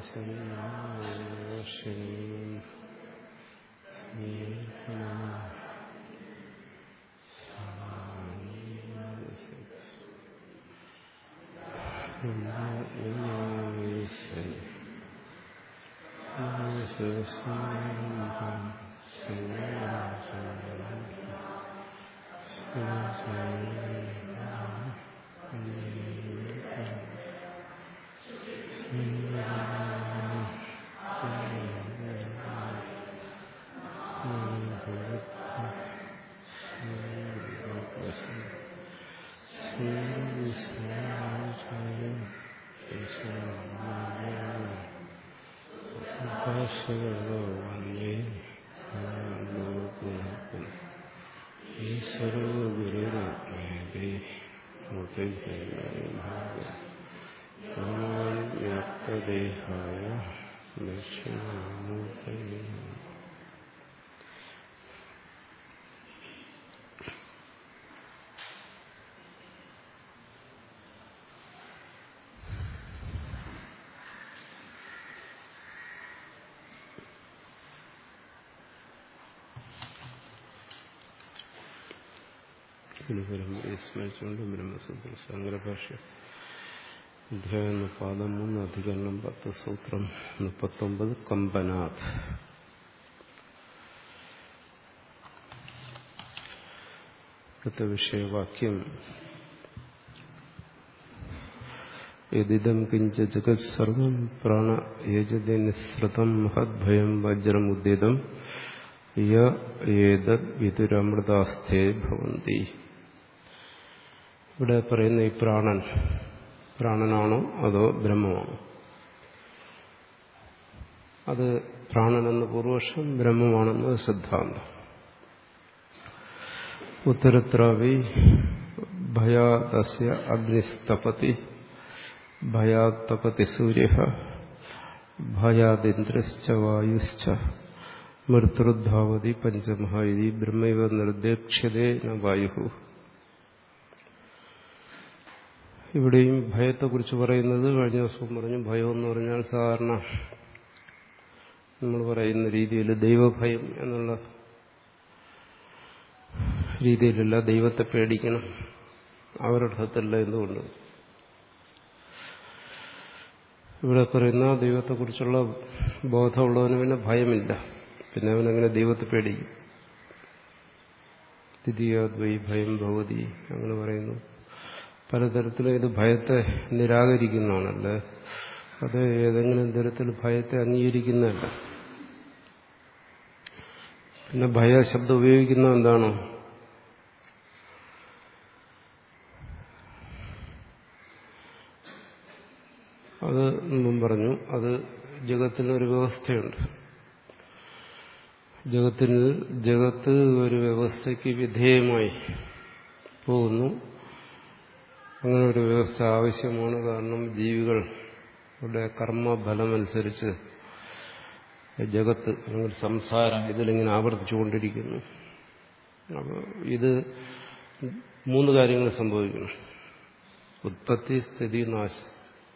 ഈശ്വരോ ഗുരുരാത്മേതി വ്യാപ്തദേഹായ ദക്ഷിണാമൂർത്തയേ സ്മരിച്ചുകൊണ്ട് ബ്രഹ്മസൂത്ര ശങ്കരഭാഷ അധ്യായം പാദം മൂന്ന് അധികരണം പത്ത് സൂത്രം മുപ്പത്തൊമ്പത് കമ്പനാഥ് അടുത്ത വിഷയവാക്യം യദിദം കിഞ്ച ജഗത് സർവം പ്രാണ യജതി നിസ്സൃതം മഹദ്ഭയം വജ്രമുദ്യതം യേതദ് വിതുരമൃതാസ്ഥേ ഭവന്തി ഇവിടെ പറയുന്ന ഈ പ്രാണൻ പ്രാണനാണോ അതോ ബ്രഹ്മമാണോ അത് പ്രാണനെന്ന് പൂർവക്ഷം ബ്രഹ്മമാണെന്ന് സിദ്ധാന്തം ഉത്തരത്രാവി ഭയാതസ്യ അഗ്നിസ്തപതി ഭയാത്തപതി സൂര്യ ഭയാദിന്ദ്രശ്ച വായുശ്ച മൃത്യുദ്ധാവതി പഞ്ചമഹായി ബ്രഹ്മൈവ നിർദ്ദേക്ഷ്യതേ ന വായു ഇവിടെയും ഭയത്തെക്കുറിച്ച് പറയുന്നത് കഴിഞ്ഞ ദിവസം പറഞ്ഞു ഭയം എന്ന് പറഞ്ഞാൽ സാധാരണ നമ്മൾ പറയുന്ന രീതിയിൽ ദൈവഭയം എന്നുള്ള രീതിയിലല്ല ദൈവത്തെ പേടിക്കണം അവരർത്ഥത്തില്ല എന്തുകൊണ്ട് ഇവിടെ പറയുന്ന ദൈവത്തെക്കുറിച്ചുള്ള ബോധമുള്ളവന് പിന്നെ ഭയമില്ല പിന്നെ അവനങ്ങനെ ദൈവത്തെ പേടിക്കും ദ്വിതീയാദ്വൈ ഭയം ഭഗവതി അങ്ങനെ പറയുന്നു പലതരത്തിലും ഇത് ഭയത്തെ നിരാകരിക്കുന്നതാണല്ലേ അത് ഏതെങ്കിലും തരത്തിൽ ഭയത്തെ അംഗീകരിക്കുന്നതല്ല പിന്നെ ഭയ ശബ്ദം ഉപയോഗിക്കുന്നത് എന്താണോ അത് മുമ്പ് പറഞ്ഞു അത് ജഗത്തിനൊരു വ്യവസ്ഥയുണ്ട് ജഗത്തിന് ജഗത്ത് ഒരു വ്യവസ്ഥയ്ക്ക് വിധേയമായി പോകുന്നു അങ്ങനെ ഒരു വ്യവസ്ഥ ആവശ്യമാണ് കാരണം ജീവികളുടെ കർമ്മഫലമനുസരിച്ച് ജഗത്ത് അല്ലെങ്കിൽ സംസാരം ഇതിലിങ്ങനെ ആവർത്തിച്ചുകൊണ്ടിരിക്കുന്നു അപ്പോൾ ഇത് മൂന്ന് കാര്യങ്ങൾ സംഭവിക്കണം ഉത്പത്തി സ്ഥിതി നാശം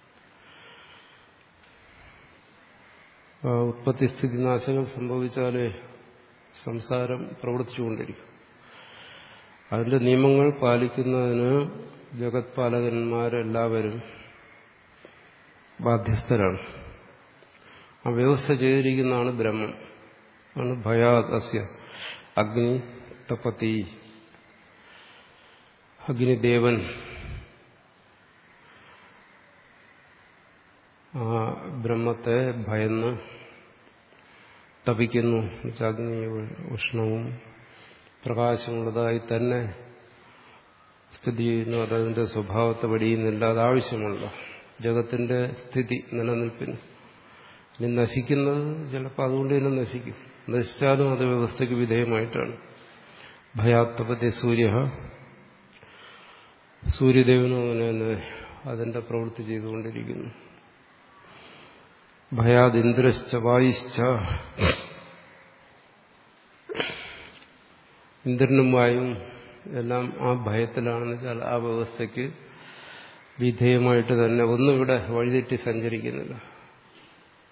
ഉത്പത്തി സ്ഥിതി നാശങ്ങൾ സംഭവിച്ചാലേ സംസാരം പ്രവർത്തിച്ചുകൊണ്ടിരിക്കും അതിന്റെ നിയമങ്ങൾ പാലിക്കുന്നതിന് ജഗത് പാലകന്മാരെല്ലാവരും ബാധ്യസ്ഥരാണ് ആ വ്യവസ്ഥ ചെയ്തിരിക്കുന്നതാണ് ബ്രഹ്മം ആണ് ഭയാദസ്യ അഗ്നി തപതി അഗ്നിദേവൻ ആ ബ്രഹ്മത്തെ ഭയന്ന് തപിക്കുന്നു അഗ്നി ഉഷ്ണവും പ്രകാശമുള്ളതായി തന്നെ സ്ഥിതി ചെയ്യുന്നു അതതിന്റെ സ്വഭാവത്തെ വെടിയുന്നില്ല അത് ആവശ്യമുള്ള ജഗത്തിന്റെ സ്ഥിതി നിലനിൽപ്പിന് ഇനി നശിക്കുന്നത് ചിലപ്പോൾ അതുകൊണ്ട് തന്നെ നശിക്കും നശിച്ചാലും അത് വ്യവസ്ഥയ്ക്ക് വിധേയമായിട്ടാണ് ഭയാത്തപതി സൂര്യ സൂര്യദേവനും അങ്ങനെ തന്നെ അതിന്റെ പ്രവൃത്തി ചെയ്തുകൊണ്ടിരിക്കുന്നു ഭയാദിന്ദ്രശ്ച വായിശ്ച ഇന്ദ്രനും വായും എല്ലാം ആ ഭയത്തിലാണെന്ന് വെച്ചാൽ ആ വ്യവസ്ഥയ്ക്ക് വിധേയമായിട്ട് തന്നെ ഒന്നും ഇവിടെ വഴിതെറ്റി സഞ്ചരിക്കുന്നില്ല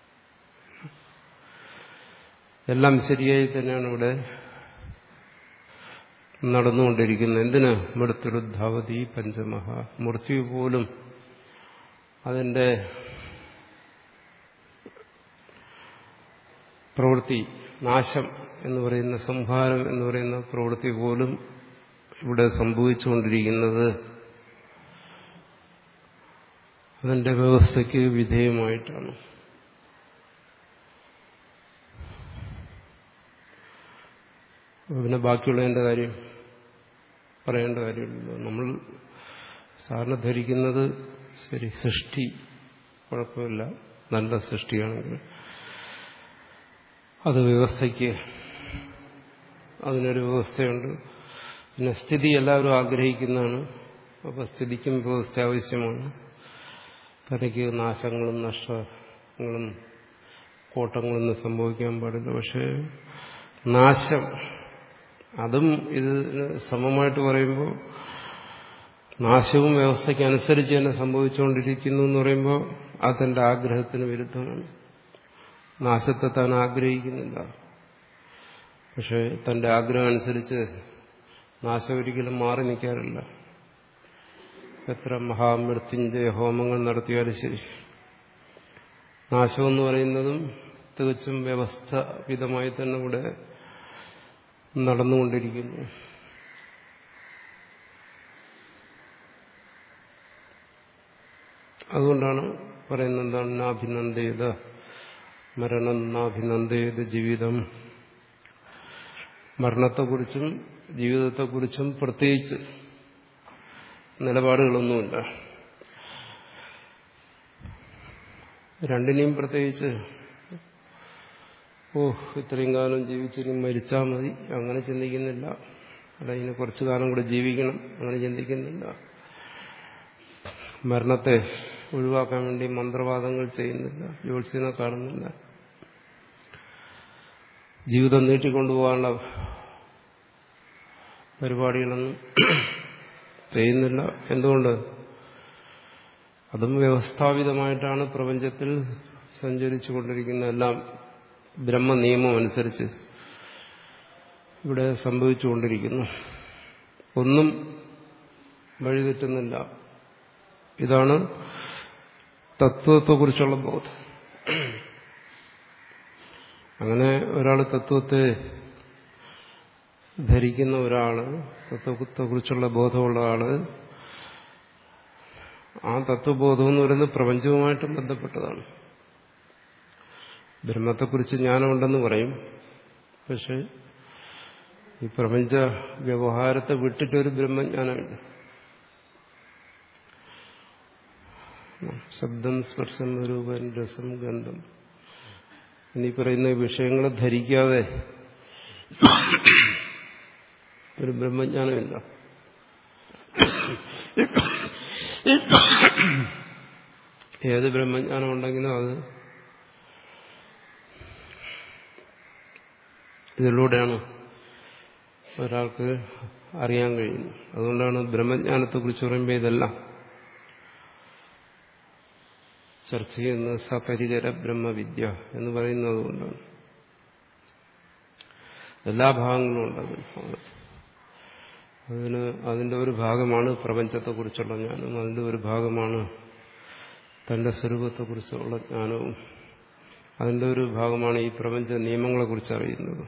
എല്ലാം ശരിയായി തന്നെയാണ് ഇവിടെ നടന്നുകൊണ്ടിരിക്കുന്നത് എന്തിന് മൃത്യുരുദ്ധാവതി പഞ്ചമഹ മൃത്യു പോലും അതിന്റെ പ്രവൃത്തി നാശം എന്ന് പറയുന്ന സംഹാരം എന്ന് പറയുന്ന പ്രവൃത്തി പോലും ഇവിടെ സംഭവിച്ചുകൊണ്ടിരിക്കുന്നത് അതിന്റെ വ്യവസ്ഥയ്ക്ക് വിധേയമായിട്ടാണ് പിന്നെ ബാക്കിയുള്ളതിന്റെ കാര്യം പറയേണ്ട കാര്യമില്ലല്ലോ നമ്മൾ സാറിന് ധരിക്കുന്നത് ശരി സൃഷ്ടി കുഴപ്പമില്ല നല്ല സൃഷ്ടിയാണെങ്കിൽ അത് വ്യവസ്ഥയ്ക്ക് അതിനൊരു വ്യവസ്ഥയുണ്ട് പിന്നെ സ്ഥിതി എല്ലാവരും ആഗ്രഹിക്കുന്നതാണ് അപ്പോൾ സ്ഥിതിക്കും വ്യവസ്ഥ ആവശ്യമാണ് തനിക്ക് നാശങ്ങളും നഷ്ടങ്ങളും കോട്ടങ്ങളൊന്നും സംഭവിക്കാൻ പാടില്ല പക്ഷേ നാശം അതും ഇതിന് സമമായിട്ട് പറയുമ്പോൾ നാശവും വ്യവസ്ഥയ്ക്ക് അനുസരിച്ച് തന്നെ സംഭവിച്ചുകൊണ്ടിരിക്കുന്നു എന്ന് പറയുമ്പോൾ അതെന്റെ ആഗ്രഹത്തിന് വിരുദ്ധമാണ് നാശത്തെ താൻ ആഗ്രഹിക്കുന്നില്ല പക്ഷെ തന്റെ ആഗ്രഹം അനുസരിച്ച് നാശം ഒരിക്കലും മാറി നിൽക്കാറില്ല എത്ര മഹാമൃത്യുഞ്ജയ ഹോമങ്ങൾ നടത്തിയാലും ശരി നാശമെന്ന് പറയുന്നതും തികച്ചും വ്യവസ്ഥാപിതമായി തന്നെ ഇവിടെ നടന്നുകൊണ്ടിരിക്കുന്നു അതുകൊണ്ടാണ് പറയുന്നത് എന്താണ് നാഭിനന്ദേത മരണം നാഭിനന്ദേത് ജീവിതം മരണത്തെക്കുറിച്ചും ജീവിതത്തെക്കുറിച്ചും പ്രത്യേകിച്ച് നിലപാടുകളൊന്നുമില്ല രണ്ടിനെയും പ്രത്യേകിച്ച് ഓ ഇത്രയും കാലം ജീവിച്ചിനി മരിച്ചാൽ മതി അങ്ങനെ ചിന്തിക്കുന്നില്ല അല്ല ഇനി കുറച്ചു കാലം കൂടെ ജീവിക്കണം അങ്ങനെ ചിന്തിക്കുന്നില്ല മരണത്തെ ഒഴിവാക്കാൻ വേണ്ടി മന്ത്രവാദങ്ങൾ ചെയ്യുന്നില്ല ജ്യോത്സ്യനെ കാണുന്നില്ല ജീവിതം നീട്ടിക്കൊണ്ടുപോകാനുള്ള പരിപാടികളൊന്നും ചെയ്യുന്നില്ല എന്തുകൊണ്ട് അതും വ്യവസ്ഥാപിതമായിട്ടാണ് പ്രപഞ്ചത്തിൽ സഞ്ചരിച്ചു കൊണ്ടിരിക്കുന്ന എല്ലാം ബ്രഹ്മനിയമം അനുസരിച്ച് ഇവിടെ സംഭവിച്ചുകൊണ്ടിരിക്കുന്നു ഒന്നും വഴിതെറ്റുന്നില്ല ഇതാണ് തത്വത്തെക്കുറിച്ചുള്ള ബോധം അങ്ങനെ ഒരാൾ തത്വത്തെ ധരിക്കുന്ന ഒരാള് തത്വത്തെക്കുറിച്ചുള്ള ബോധമുള്ള ആള് ആ തത്വബോധം എന്ന് പറയുന്നത് പ്രപഞ്ചവുമായിട്ടും ബന്ധപ്പെട്ടതാണ് ബ്രഹ്മത്തെക്കുറിച്ച് ജ്ഞാനമുണ്ടെന്ന് പറയും പക്ഷെ ഈ പ്രപഞ്ച വ്യവഹാരത്തെ വിട്ടിട്ടൊരു ബ്രഹ്മജ്ഞാനമില്ല ശബ്ദം സ്പർശം രൂപൻ രസം ഗന്ധം എന്നീ പറയുന്ന വിഷയങ്ങളെ ധരിക്കാതെ ഒരു ബ്രഹ്മജ്ഞാനമില്ല ഏത് ബ്രഹ്മജ്ഞാനം ഉണ്ടെങ്കിലും അത് ഇതിലൂടെയാണ് ഒരാൾക്ക് അറിയാൻ കഴിയുന്നത് അതുകൊണ്ടാണ് ബ്രഹ്മജ്ഞാനത്തെക്കുറിച്ച് പറയുമ്പോൾ ഇതെല്ലാം ചർച്ച ചെയ്യുന്നത് സപരിചര ബ്രഹ്മവിദ്യ എന്ന് പറയുന്നത് കൊണ്ടാണ് എല്ലാ ഭാഗങ്ങളും ഉണ്ടത് അതിന് അതിന്റെ ഒരു ഭാഗമാണ് പ്രപഞ്ചത്തെക്കുറിച്ചുള്ള ജ്ഞാനം അതിന്റെ ഒരു ഭാഗമാണ് തന്റെ സ്വരൂപത്തെക്കുറിച്ചുള്ള ജ്ഞാനവും അതിന്റെ ഒരു ഭാഗമാണ് ഈ പ്രപഞ്ച നിയമങ്ങളെക്കുറിച്ച് അറിയുന്നത്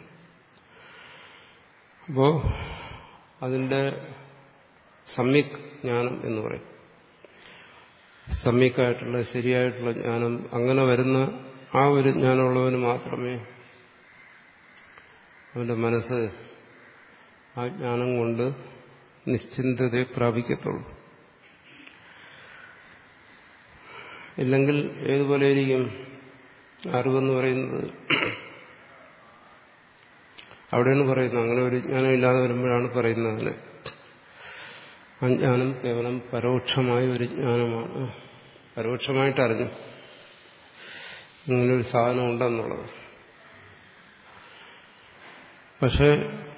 അപ്പോ അതിന്റെ സമ്യക് ജ്ഞാനം എന്ന് പറയും സമ്യക്കായിട്ടുള്ള ശരിയായിട്ടുള്ള ജ്ഞാനം അങ്ങനെ വരുന്ന ആ ഒരു ജ്ഞാനമുള്ളവന് മാത്രമേ അവന്റെ മനസ്സ് ആ ജ്ഞാനം കൊണ്ട് നിശ്ചിന്തതയെ പ്രാപിക്കത്തുള്ളൂ ഇല്ലെങ്കിൽ ഏതുപോലെ ഇരിക്കും അറിവെന്ന് പറയുന്നത് അവിടെയാണ് പറയുന്നത് അങ്ങനെ ഒരു ജ്ഞാനം ഇല്ലാതെ വരുമ്പോഴാണ് പറയുന്നത് അതിന് അജ്ഞാനം കേവലം പരോക്ഷമായ ഒരു ജ്ഞാനമാണ് പരോക്ഷമായിട്ട് അറിഞ്ഞു ഇങ്ങനൊരു സാധനം ഉണ്ടെന്നുള്ളത് പക്ഷേ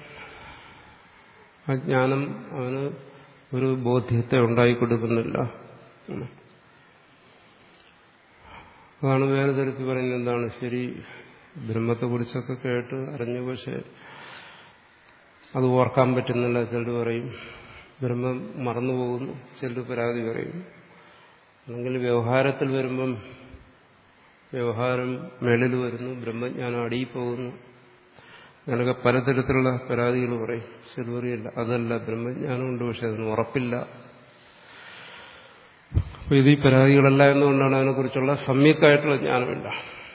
ആ ജ്ഞാനം അവന് ഒരു ബോധ്യത്തെ ഉണ്ടായിക്കൊടുക്കുന്നില്ല അതാണ് വേറെ തരത്തിൽ പറയുന്നത് എന്താണ് ശരി ബ്രഹ്മത്തെക്കുറിച്ചൊക്കെ കേട്ട് അറിഞ്ഞു പക്ഷെ അത് ഓർക്കാൻ പറ്റുന്നില്ല ചിലർ പറയും ബ്രഹ്മം മറന്നുപോകുന്നു ചിലർ പരാതി പറയും അല്ലെങ്കിൽ വ്യവഹാരത്തിൽ വരുമ്പം വ്യവഹാരം മേളിൽ വരുന്നു ബ്രഹ്മജ്ഞാനം അടിയിൽ പോകുന്നു അങ്ങനെയൊക്കെ പലതരത്തിലുള്ള പരാതികൾ പറയും ചിലർ പറയില്ല അതല്ല ബ്രഹ്മജ്ഞാനമുണ്ട് പക്ഷെ അതിന് ഉറപ്പില്ല അപ്പൊ ഇത് ഈ പരാതികളല്ല എന്നുകൊണ്ടാണ് അതിനെക്കുറിച്ചുള്ള സമ്യക്കായിട്ടുള്ള ജ്ഞാനമില്ല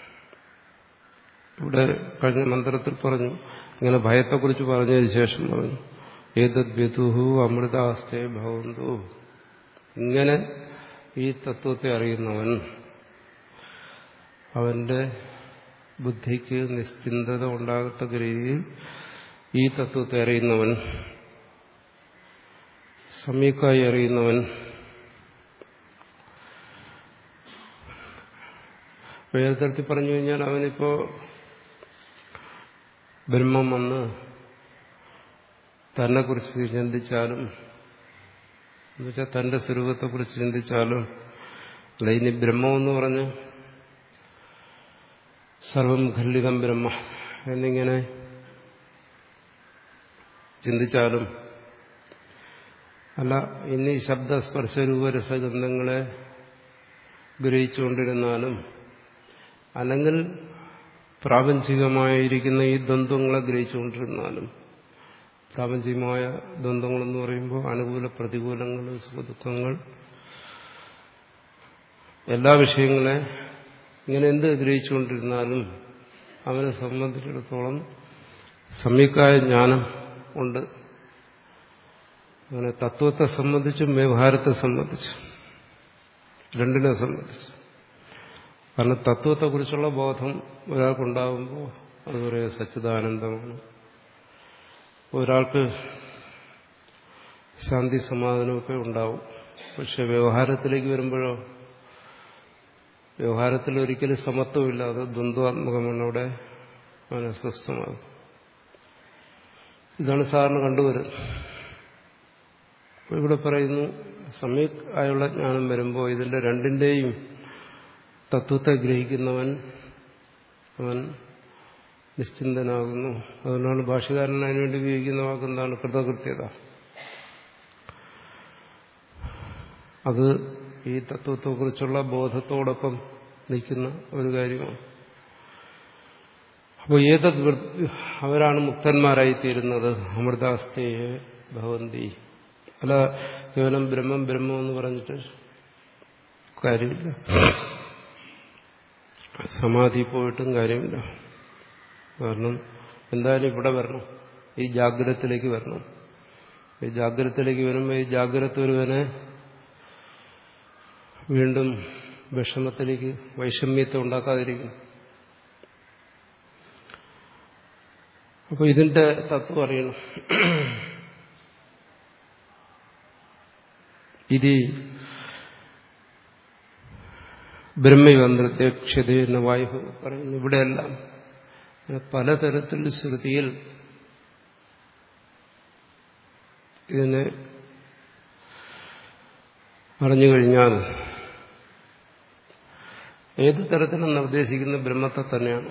ഇവിടെ കഴിഞ്ഞ മന്ത്രത്തിൽ പറഞ്ഞു ഇങ്ങനെ ഭയത്തെക്കുറിച്ച് പറഞ്ഞതിന് ശേഷം പറഞ്ഞു ഏതദ് വ്യതുഹു അമൃതാസ്തേ ഭവന്തു ഇങ്ങനെ ഈ തത്വത്തെ അറിയുന്നവൻ അവന്റെ ബുദ്ധിക്ക് നിശ്ചിന്തത ഉണ്ടാകത്തക്ക രീതിയിൽ ഈ തത്വത്തെ അറിയുന്നവൻ സമീക്കായി അറിയുന്നവൻ വേദത്തിൽ പറഞ്ഞു കഴിഞ്ഞാൽ അവനിപ്പോ ബ്രഹ്മം വന്ന് തന്നെക്കുറിച്ച് ചിന്തിച്ചാലും എന്നുവെച്ചാൽ തന്റെ സ്വരൂപത്തെക്കുറിച്ച് ചിന്തിച്ചാലും അല്ല ഇനി ബ്രഹ്മമെന്ന് പറഞ്ഞ് സർവം ഖല്ലിതം ബ്രഹ്മ എന്നിങ്ങനെ ചിന്തിച്ചാലും അല്ല ഇനി ശബ്ദസ്പർശരൂപരസഗന്ധങ്ങളെ ഗ്രഹിച്ചുകൊണ്ടിരുന്നാലും അല്ലെങ്കിൽ പ്രാപഞ്ചികമായിരിക്കുന്ന ഈ ദ്വന്ദ്ങ്ങളെ ഗ്രഹിച്ചുകൊണ്ടിരുന്നാലും പ്രാപഞ്ചികമായ ദ്വന്ദ്ങ്ങളെന്ന് പറയുമ്പോൾ അനുകൂല പ്രതികൂലങ്ങൾ സുഖദുഃഖങ്ങൾ എല്ലാ വിഷയങ്ങളെ ഇങ്ങനെ എന്ത് ഗ്രഹിച്ചുകൊണ്ടിരുന്നാലും അവനെ സംബന്ധിച്ചിടത്തോളം സമ്യക്കായ ജ്ഞാനം ഉണ്ട് അങ്ങനെ തത്വത്തെ സംബന്ധിച്ചും വ്യവഹാരത്തെ സംബന്ധിച്ചും രണ്ടിനെ സംബന്ധിച്ച് കാരണം തത്വത്തെക്കുറിച്ചുള്ള ബോധം ഒരാൾക്കുണ്ടാകുമ്പോൾ അത് പറയുക സച്ചിദാനന്ദമാണ് ഒരാൾക്ക് ശാന്തി സമാധാനമൊക്കെ ഉണ്ടാവും പക്ഷെ വ്യവഹാരത്തിലേക്ക് വരുമ്പോഴോ വ്യവഹാരത്തിൽ ഒരിക്കലും സമത്വമില്ല അത് ദ്വന്ദ്വാത്മകമാണ് അവിടെ മനസ്വസ്ഥമാകും ഇതാണ് സാറിന് കണ്ടുവരുന്നത് ഇവിടെ പറയുന്നു സമയക് ആയുള്ള ജ്ഞാനം വരുമ്പോൾ ഇതിന്റെ രണ്ടിന്റെയും തത്വത്തെ ഗ്രഹിക്കുന്നവൻ അവൻ നിശ്ചിന്തനാകുന്നു അതുകൊണ്ടാണ് ഭാഷകാരൻ അതിനുവേണ്ടി ഉപയോഗിക്കുന്ന വാക്ക് എന്താണ് കൃതകൃത്യത അത് ഈ തത്വത്തെക്കുറിച്ചുള്ള ബോധത്തോടൊപ്പം നിൽക്കുന്ന ഒരു കാര്യമാണ് അപ്പോൾ ഏതത് അവരാണ് മുക്തന്മാരായിത്തീരുന്നത് അമൃതാസ്തയെ ഭവന്തി അല്ല കേവലം ബ്രഹ്മം ബ്രഹ്മം എന്ന് പറഞ്ഞിട്ട് കാര്യമില്ല സമാധി പോയിട്ടും കാര്യമില്ല കാരണം എന്തായാലും ഇവിടെ വരണം ഈ ജാഗ്രതത്തിലേക്ക് വരണം ഈ ജാഗ്രതത്തിലേക്ക് വരുമ്പോൾ ഈ ജാഗ്രത ഒരുവനെ വീണ്ടും വിഷമത്തിലേക്ക് വൈഷമ്യത്തെ ഉണ്ടാക്കാതിരിക്കും അപ്പൊ ഇതിന്റെ തത്വം അറിയണം ഇത് ബ്രഹ്മവന്ത്രത്യക്ഷത എന്ന വായു പറയുന്നു ഇവിടെയെല്ലാം പലതരത്തിൽ ശ്രുതിയിൽ ഇതിനെ അറിഞ്ഞു കഴിഞ്ഞാൽ ഏത് തരത്തിലും നിർദ്ദേശിക്കുന്ന ബ്രഹ്മത്തെ തന്നെയാണ്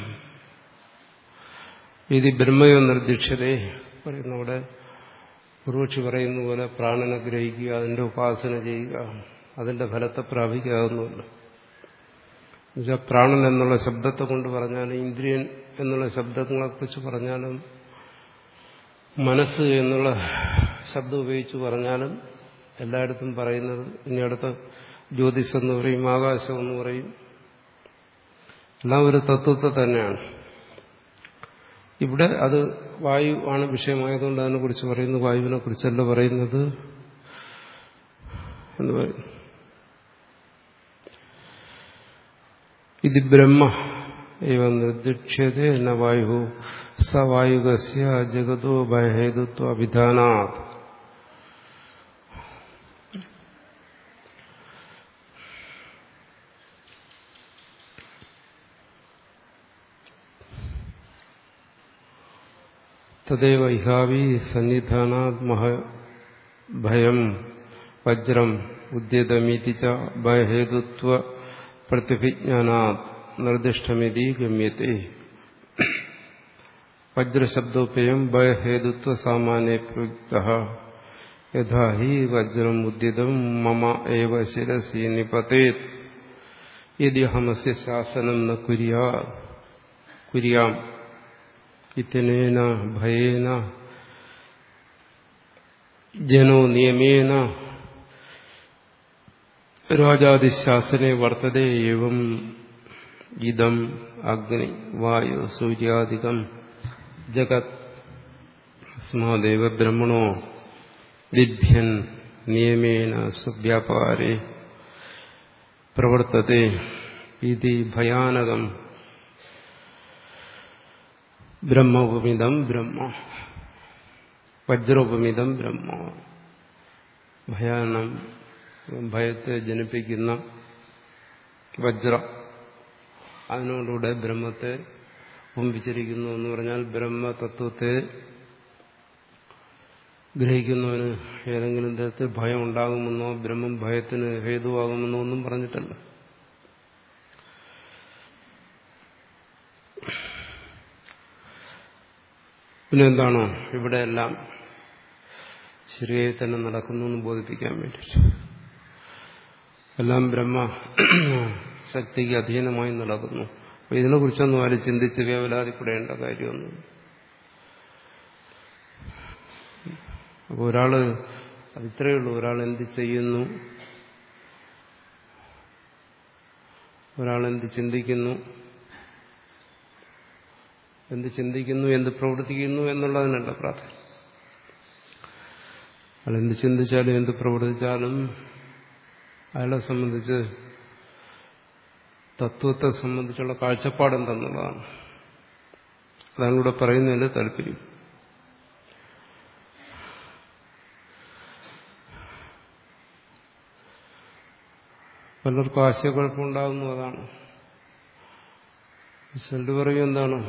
ഇത് ബ്രഹ്മയോ നിർദ്ദിക്ഷതേ പറയുന്ന അവിടെ പൂർവക്ഷി പറയുന്ന പോലെ പ്രാണനെ ഗ്രഹിക്കുക അതിന്റെ ഉപാസന ചെയ്യുക അതിന്റെ ഫലത്തെ പ്രാപിക്കാവുന്നതല്ല എന്നുവെച്ചാൽ പ്രാണൻ എന്നുള്ള ശബ്ദത്തെ കൊണ്ട് പറഞ്ഞാലും ഇന്ദ്രിയൻ എന്നുള്ള ശബ്ദങ്ങളെക്കുറിച്ച് പറഞ്ഞാലും മനസ്സ് എന്നുള്ള ശബ്ദം ഉപയോഗിച്ച് പറഞ്ഞാലും എല്ലായിടത്തും പറയുന്നത് ഇനി അടുത്ത ജ്യോതിസ് എന്ന് പറയും ആകാശം എന്ന് പറയും എല്ലാം ഒരു തത്വത്തെ തന്നെയാണ് ഇവിടെ അത് വായു ആണ് വിഷയമായതുകൊണ്ട് അതിനെക്കുറിച്ച് പറയുന്നു വായുവിനെ കുറിച്ചല്ല പറയുന്നത് എന്ന് പറയുന്നു ഇത് ബ്രഹ്മ ഇവ നിർദ്ദിക്ഷ്യത എന്ന വായു സ വായുകസ്യ ജഗതോ ഭയഹേതുത്വ അഭിധാനാത് തദൈവ ഇഹാവി സന്നിധാനാത് മഹ ഭയം വജ്രം ഉദ്യതമീതി ച ഭയഹേതുത്വ പ്രതിഭിജ്ഞാനാത് നിർദ്ദിഷ്ടമിതി ഗമ്യത്തെ വജ്രശബ്ദോപയം ഭയഹേതുത്വ സാമാന്യ പ്രയുക്ത യഥാ ഹി വജ്രം ഉദ്യതം മമ ഏവ ശിരസി നിപതേത് യദി അഹമസ്യ ശാസനം ന കുര്യാ കുര്യാം ഇത്യനേന ഭയേന ജനോ നിയമേന രാജാദിശാസനെ വർത്തതേ എവം ഇതം അഗ്നി വായു സൂര്യാദികം ജഗത് അസ്മാദേവ ബ്രഹ്മണോ വിഭ്യൻ നിയമേന സ്വവ്യാപാരേ പ്രവർത്തത്തെ ഇതി ഭയാനകം ബ്രഹ്മോപമിതം ബ്രഹ്മ വജ്രോപമിതം ബ്രഹ്മ ഭയാനം ഭയത്തെ ജനിപ്പിക്കുന്ന വജ്രം അതിനോടുകൂടെ ബ്രഹ്മത്തെ ഒമ്പിച്ചിരിക്കുന്നു എന്ന് പറഞ്ഞാൽ ബ്രഹ്മതത്വത്തെ ഗ്രഹിക്കുന്നവന് ഏതെങ്കിലും തരത്തിൽ ഭയം ഉണ്ടാകുമെന്നോ ബ്രഹ്മം ഭയത്തിന് ഹേതുവാകുമെന്നോ ഒന്നും പറഞ്ഞിട്ടല്ല പിന്നെന്താണോ ഇവിടെയെല്ലാം ശരിയായി തന്നെ നടക്കുന്നു എന്ന് ബോധിപ്പിക്കാൻ വേണ്ടിയിട്ട് എല്ലാം ബ്രഹ്മ ശക്തിക്ക് അധീനമായി നടക്കുന്നു അപ്പൊ ഇതിനെക്കുറിച്ചൊന്നും ആരും ചിന്തിച്ച് വേവലാതിപ്പെടേണ്ട കാര്യമൊന്നും അപ്പോൾ ഒരാള് അതിത്രയേ ഉള്ളൂ ഒരാൾ എന്ത് ചെയ്യുന്നു ഒരാൾ എന്ത് ചിന്തിക്കുന്നു എന്ത് ചിന്തിക്കുന്നു എന്ത് പ്രവർത്തിക്കുന്നു എന്നുള്ളതിനല്ല പ്രാധാന്യം അയാൾ എന്ത് ചിന്തിച്ചാലും എന്ത് പ്രവർത്തിച്ചാലും അയാളെ സംബന്ധിച്ച് തത്വത്തെ സംബന്ധിച്ചുള്ള കാഴ്ചപ്പാടെന്തെന്നുള്ളതാണ് അതാണ് ഇവിടെ പറയുന്നതിന്റെ താല്പര്യം പലർക്കും ആശയക്കുഴപ്പമുണ്ടാകുന്നു അതാണ് ചെല്ലു പറയും എന്താണ്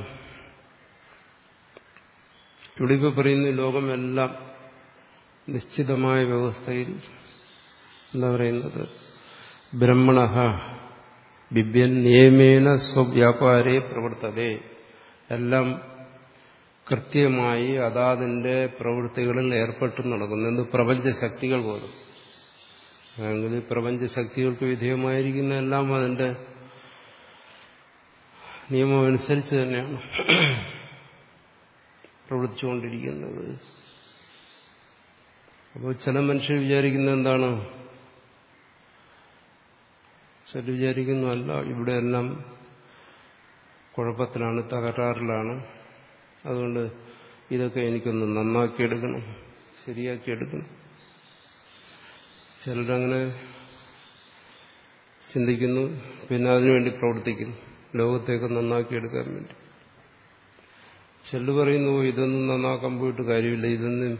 ഇവിടെ ഇപ്പൊ പറയുന്ന ലോകമെല്ലാം നിശ്ചിതമായ വ്യവസ്ഥയിൽ എന്താ പറയുന്നത് ബ്രഹ്മണ ബിബ്യൻ നിയമേന സ്വവ്യാപാരേ പ്രവർത്തതേ എല്ലാം കൃത്യമായി അതാതിന്റെ പ്രവൃത്തികളിൽ ഏർപ്പെട്ടു നടക്കുന്നു എന്ന് പ്രപഞ്ചശക്തികൾ പോലും അല്ലെങ്കിൽ പ്രപഞ്ചശക്തികൾക്ക് വിധേയമായിരിക്കുന്ന എല്ലാം അതിന്റെ നിയമം അനുസരിച്ച് തന്നെയാണ് പ്രവർത്തിച്ചുകൊണ്ടിരിക്കുന്നത് അപ്പോൾ ചില മനുഷ്യർ വിചാരിക്കുന്നത് എന്താണ് ചില വിചാരിക്കുന്നു അല്ല ഇവിടെ എല്ലാം കുഴപ്പത്തിലാണ് തകരാറിലാണ് അതുകൊണ്ട് ഇതൊക്കെ എനിക്കൊന്ന് നന്നാക്കിയെടുക്കണം ശരിയാക്കിയെടുക്കണം ചിലരങ്ങനെ ചിന്തിക്കുന്നു പിന്നെ അതിനുവേണ്ടി പ്രവർത്തിക്കുന്നു ലോകത്തേക്ക് നന്നാക്കിയെടുക്കാൻ വേണ്ടി ചിലർ പറയുന്നു ഇതൊന്നും നന്നാക്കാൻ പോയിട്ട് കാര്യമില്ല ഇതൊന്നും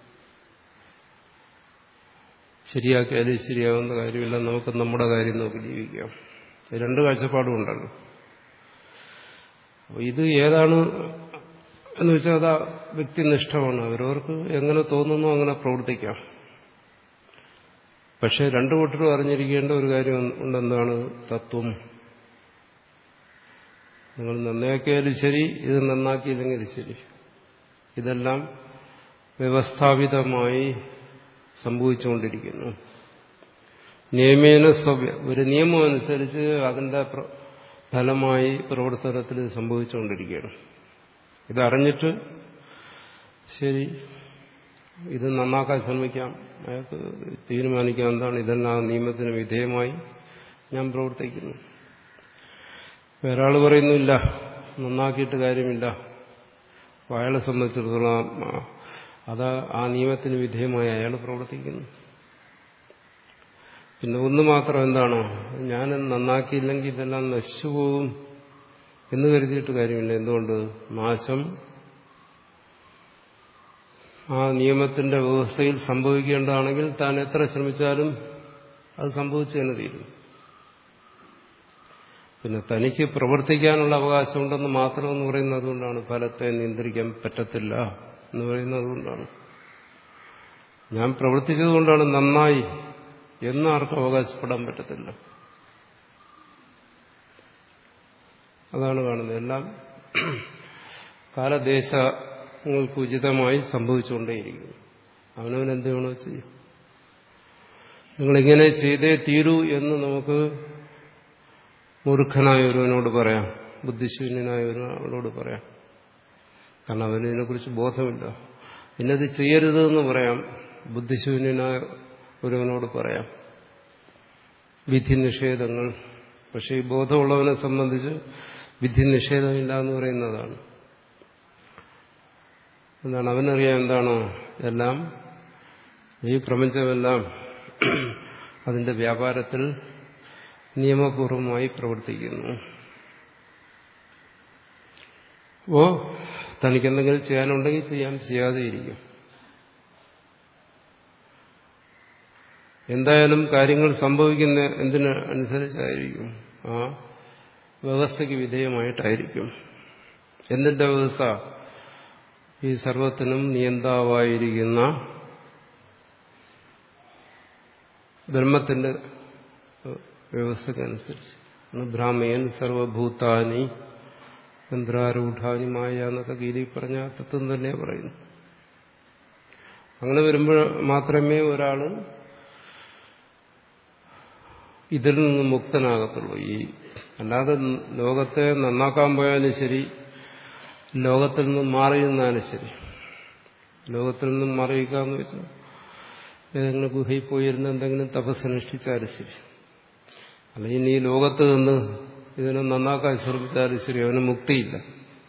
ശരിയാക്കിയാലും ശരിയാവുന്ന കാര്യമില്ല നമുക്ക് നമ്മുടെ കാര്യം നോക്കി ജീവിക്കാം രണ്ട് കാഴ്ചപ്പാടും ഉണ്ടല്ലോ അപ്പോൾ ഇത് ഏതാണ് എന്ന് വെച്ചാൽ അത് വ്യക്തിനിഷ്ഠമാണ് അവരവർക്ക് എങ്ങനെ തോന്നുന്നു അങ്ങനെ പ്രവർത്തിക്കാം പക്ഷെ രണ്ടു കൂട്ടരും അറിഞ്ഞിരിക്കേണ്ട ഒരു കാര്യം ഉണ്ടെന്താണ് തത്വം നിങ്ങൾ നന്നാക്കിയാലും ശരി ഇത് നന്നാക്കിയില്ലെങ്കിലും ശരി ഇതെല്ലാം വ്യവസ്ഥാപിതമായി സംഭവിച്ചുകൊണ്ടിരിക്കുന്നു നിയമേന സ്വഭ്യ ഒരു നിയമം അനുസരിച്ച് അതിന്റെ ഫലമായി പ്രവർത്തനത്തിൽ സംഭവിച്ചുകൊണ്ടിരിക്കുകയാണ് ഇതറിഞ്ഞിട്ട് ശരി ഇത് നന്നാക്കാൻ ശ്രമിക്കാം അയാൾക്ക് തീരുമാനിക്കാം എന്താണ് ഇതെല്ലാം നിയമത്തിന് വിധേയമായി ഞാൻ വേറെ ഒരാൾ പറയുന്നില്ല നന്നാക്കിയിട്ട് കാര്യമില്ല അപ്പോൾ അയാളെ സംബന്ധിച്ചിടത്തോളം അത് ആ നിയമത്തിന് വിധേയമായി അയാൾ പ്രവർത്തിക്കുന്നു പിന്നെ ഒന്ന് മാത്രം എന്താണ് ഞാൻ നന്നാക്കിയില്ലെങ്കിൽ ഇതെല്ലാം നശിച്ചു പോകും എന്ന് കരുതിയിട്ട് കാര്യമില്ല എന്തുകൊണ്ട് നാശം ആ നിയമത്തിന്റെ വ്യവസ്ഥയിൽ സംഭവിക്കേണ്ടതാണെങ്കിൽ താൻ എത്ര ശ്രമിച്ചാലും അത് സംഭവിച്ചു തന്നെ തീരും പിന്നെ തനിക്ക് പ്രവർത്തിക്കാനുള്ള അവകാശമുണ്ടെന്ന് മാത്രം എന്ന് പറയുന്നത് അതുകൊണ്ടാണ് ഫലത്തെ നിയന്ത്രിക്കാൻ പറ്റത്തില്ല എന്ന് പറയുന്നത് അതുകൊണ്ടാണ് ഞാൻ പ്രവർത്തിച്ചതുകൊണ്ടാണ് നന്നായി എന്ന് ആർക്കും അവകാശപ്പെടാൻ പറ്റത്തില്ല അതാണ് കാണുന്നത് എല്ലാം കാലദേശങ്ങൾക്ക് ഉചിതമായി സംഭവിച്ചുകൊണ്ടേയിരിക്കുന്നു അവനവൻ എന്ത് വേണോ ചെയ്യും നിങ്ങളിങ്ങനെ ചെയ്തേ തീരൂ എന്ന് നമുക്ക് മൂർഖനായ ഒരുവനോട് പറയാം ബുദ്ധിശൂന്യനായ ഒരുവനോട് പറയാം കാരണം അവന് ഇതിനെക്കുറിച്ച് ബോധമില്ല ഇന്നത് ചെയ്യരുതെന്ന് പറയാം ബുദ്ധിശൂന്യനായ ഒരുവനോട് പറയാം വിധി നിഷേധങ്ങൾ പക്ഷെ ഈ ബോധമുള്ളവനെ സംബന്ധിച്ച് വിധി നിഷേധമില്ല എന്ന് പറയുന്നതാണ് എന്താണ് അവനറിയാം എന്താണ് എല്ലാം ഈ പ്രപഞ്ചമെല്ലാം അതിന്റെ വ്യാപാരത്തിൽ നിയമപൂർവമായി പ്രവർത്തിക്കുന്നു അപ്പോ തനിക്കെന്തെങ്കിലും ചെയ്യാനുണ്ടെങ്കിൽ ചെയ്യാം ചെയ്യാതെ ഇരിക്കും എന്തായാലും കാര്യങ്ങൾ സംഭവിക്കുന്ന എന്തിന് അനുസരിച്ചായിരിക്കും ആ വ്യവസ്ഥയ്ക്ക് വിധേയമായിട്ടായിരിക്കും എന്തിന്റെ വ്യവസ്ഥ ഈ സർവത്തിനും നിയന്താവായിരിക്കുന്ന ബ്രഹ്മത്തിന്റെ വ്യവസ്ഥക്കനുസരിച്ച് ബ്രാഹ്മയൻ സർവഭൂതാനി യന്ത്രാരൂഢാനി മായ എന്നൊക്കെ ഗീതയിൽ പറഞ്ഞ തത്വം തന്നെ പറയുന്നു അങ്ങനെ വരുമ്പോൾ മാത്രമേ ഒരാള് ഇതിൽ നിന്ന് മുക്തനാകത്തുള്ളൂ ഈ അല്ലാതെ ലോകത്തെ നന്നാക്കാൻ പോയാലും ശരി ലോകത്തിൽ നിന്നും മാറി നിന്നാലും ശരി ലോകത്തിൽ നിന്നും മാറിയിക്കുക എന്ന് വെച്ചാൽ ഏതെങ്കിലും ഗുഹയിൽ പോയിരുന്ന് എന്തെങ്കിലും തപസ്സനുഷ്ഠിച്ചാലും ശരി അല്ലെങ്കിൽ ഈ ലോകത്ത് നിന്ന് ഇതിനെ നന്നാക്കാൻ ശ്രമിച്ചാലും ശരി അവന് മുക്തിയില്ല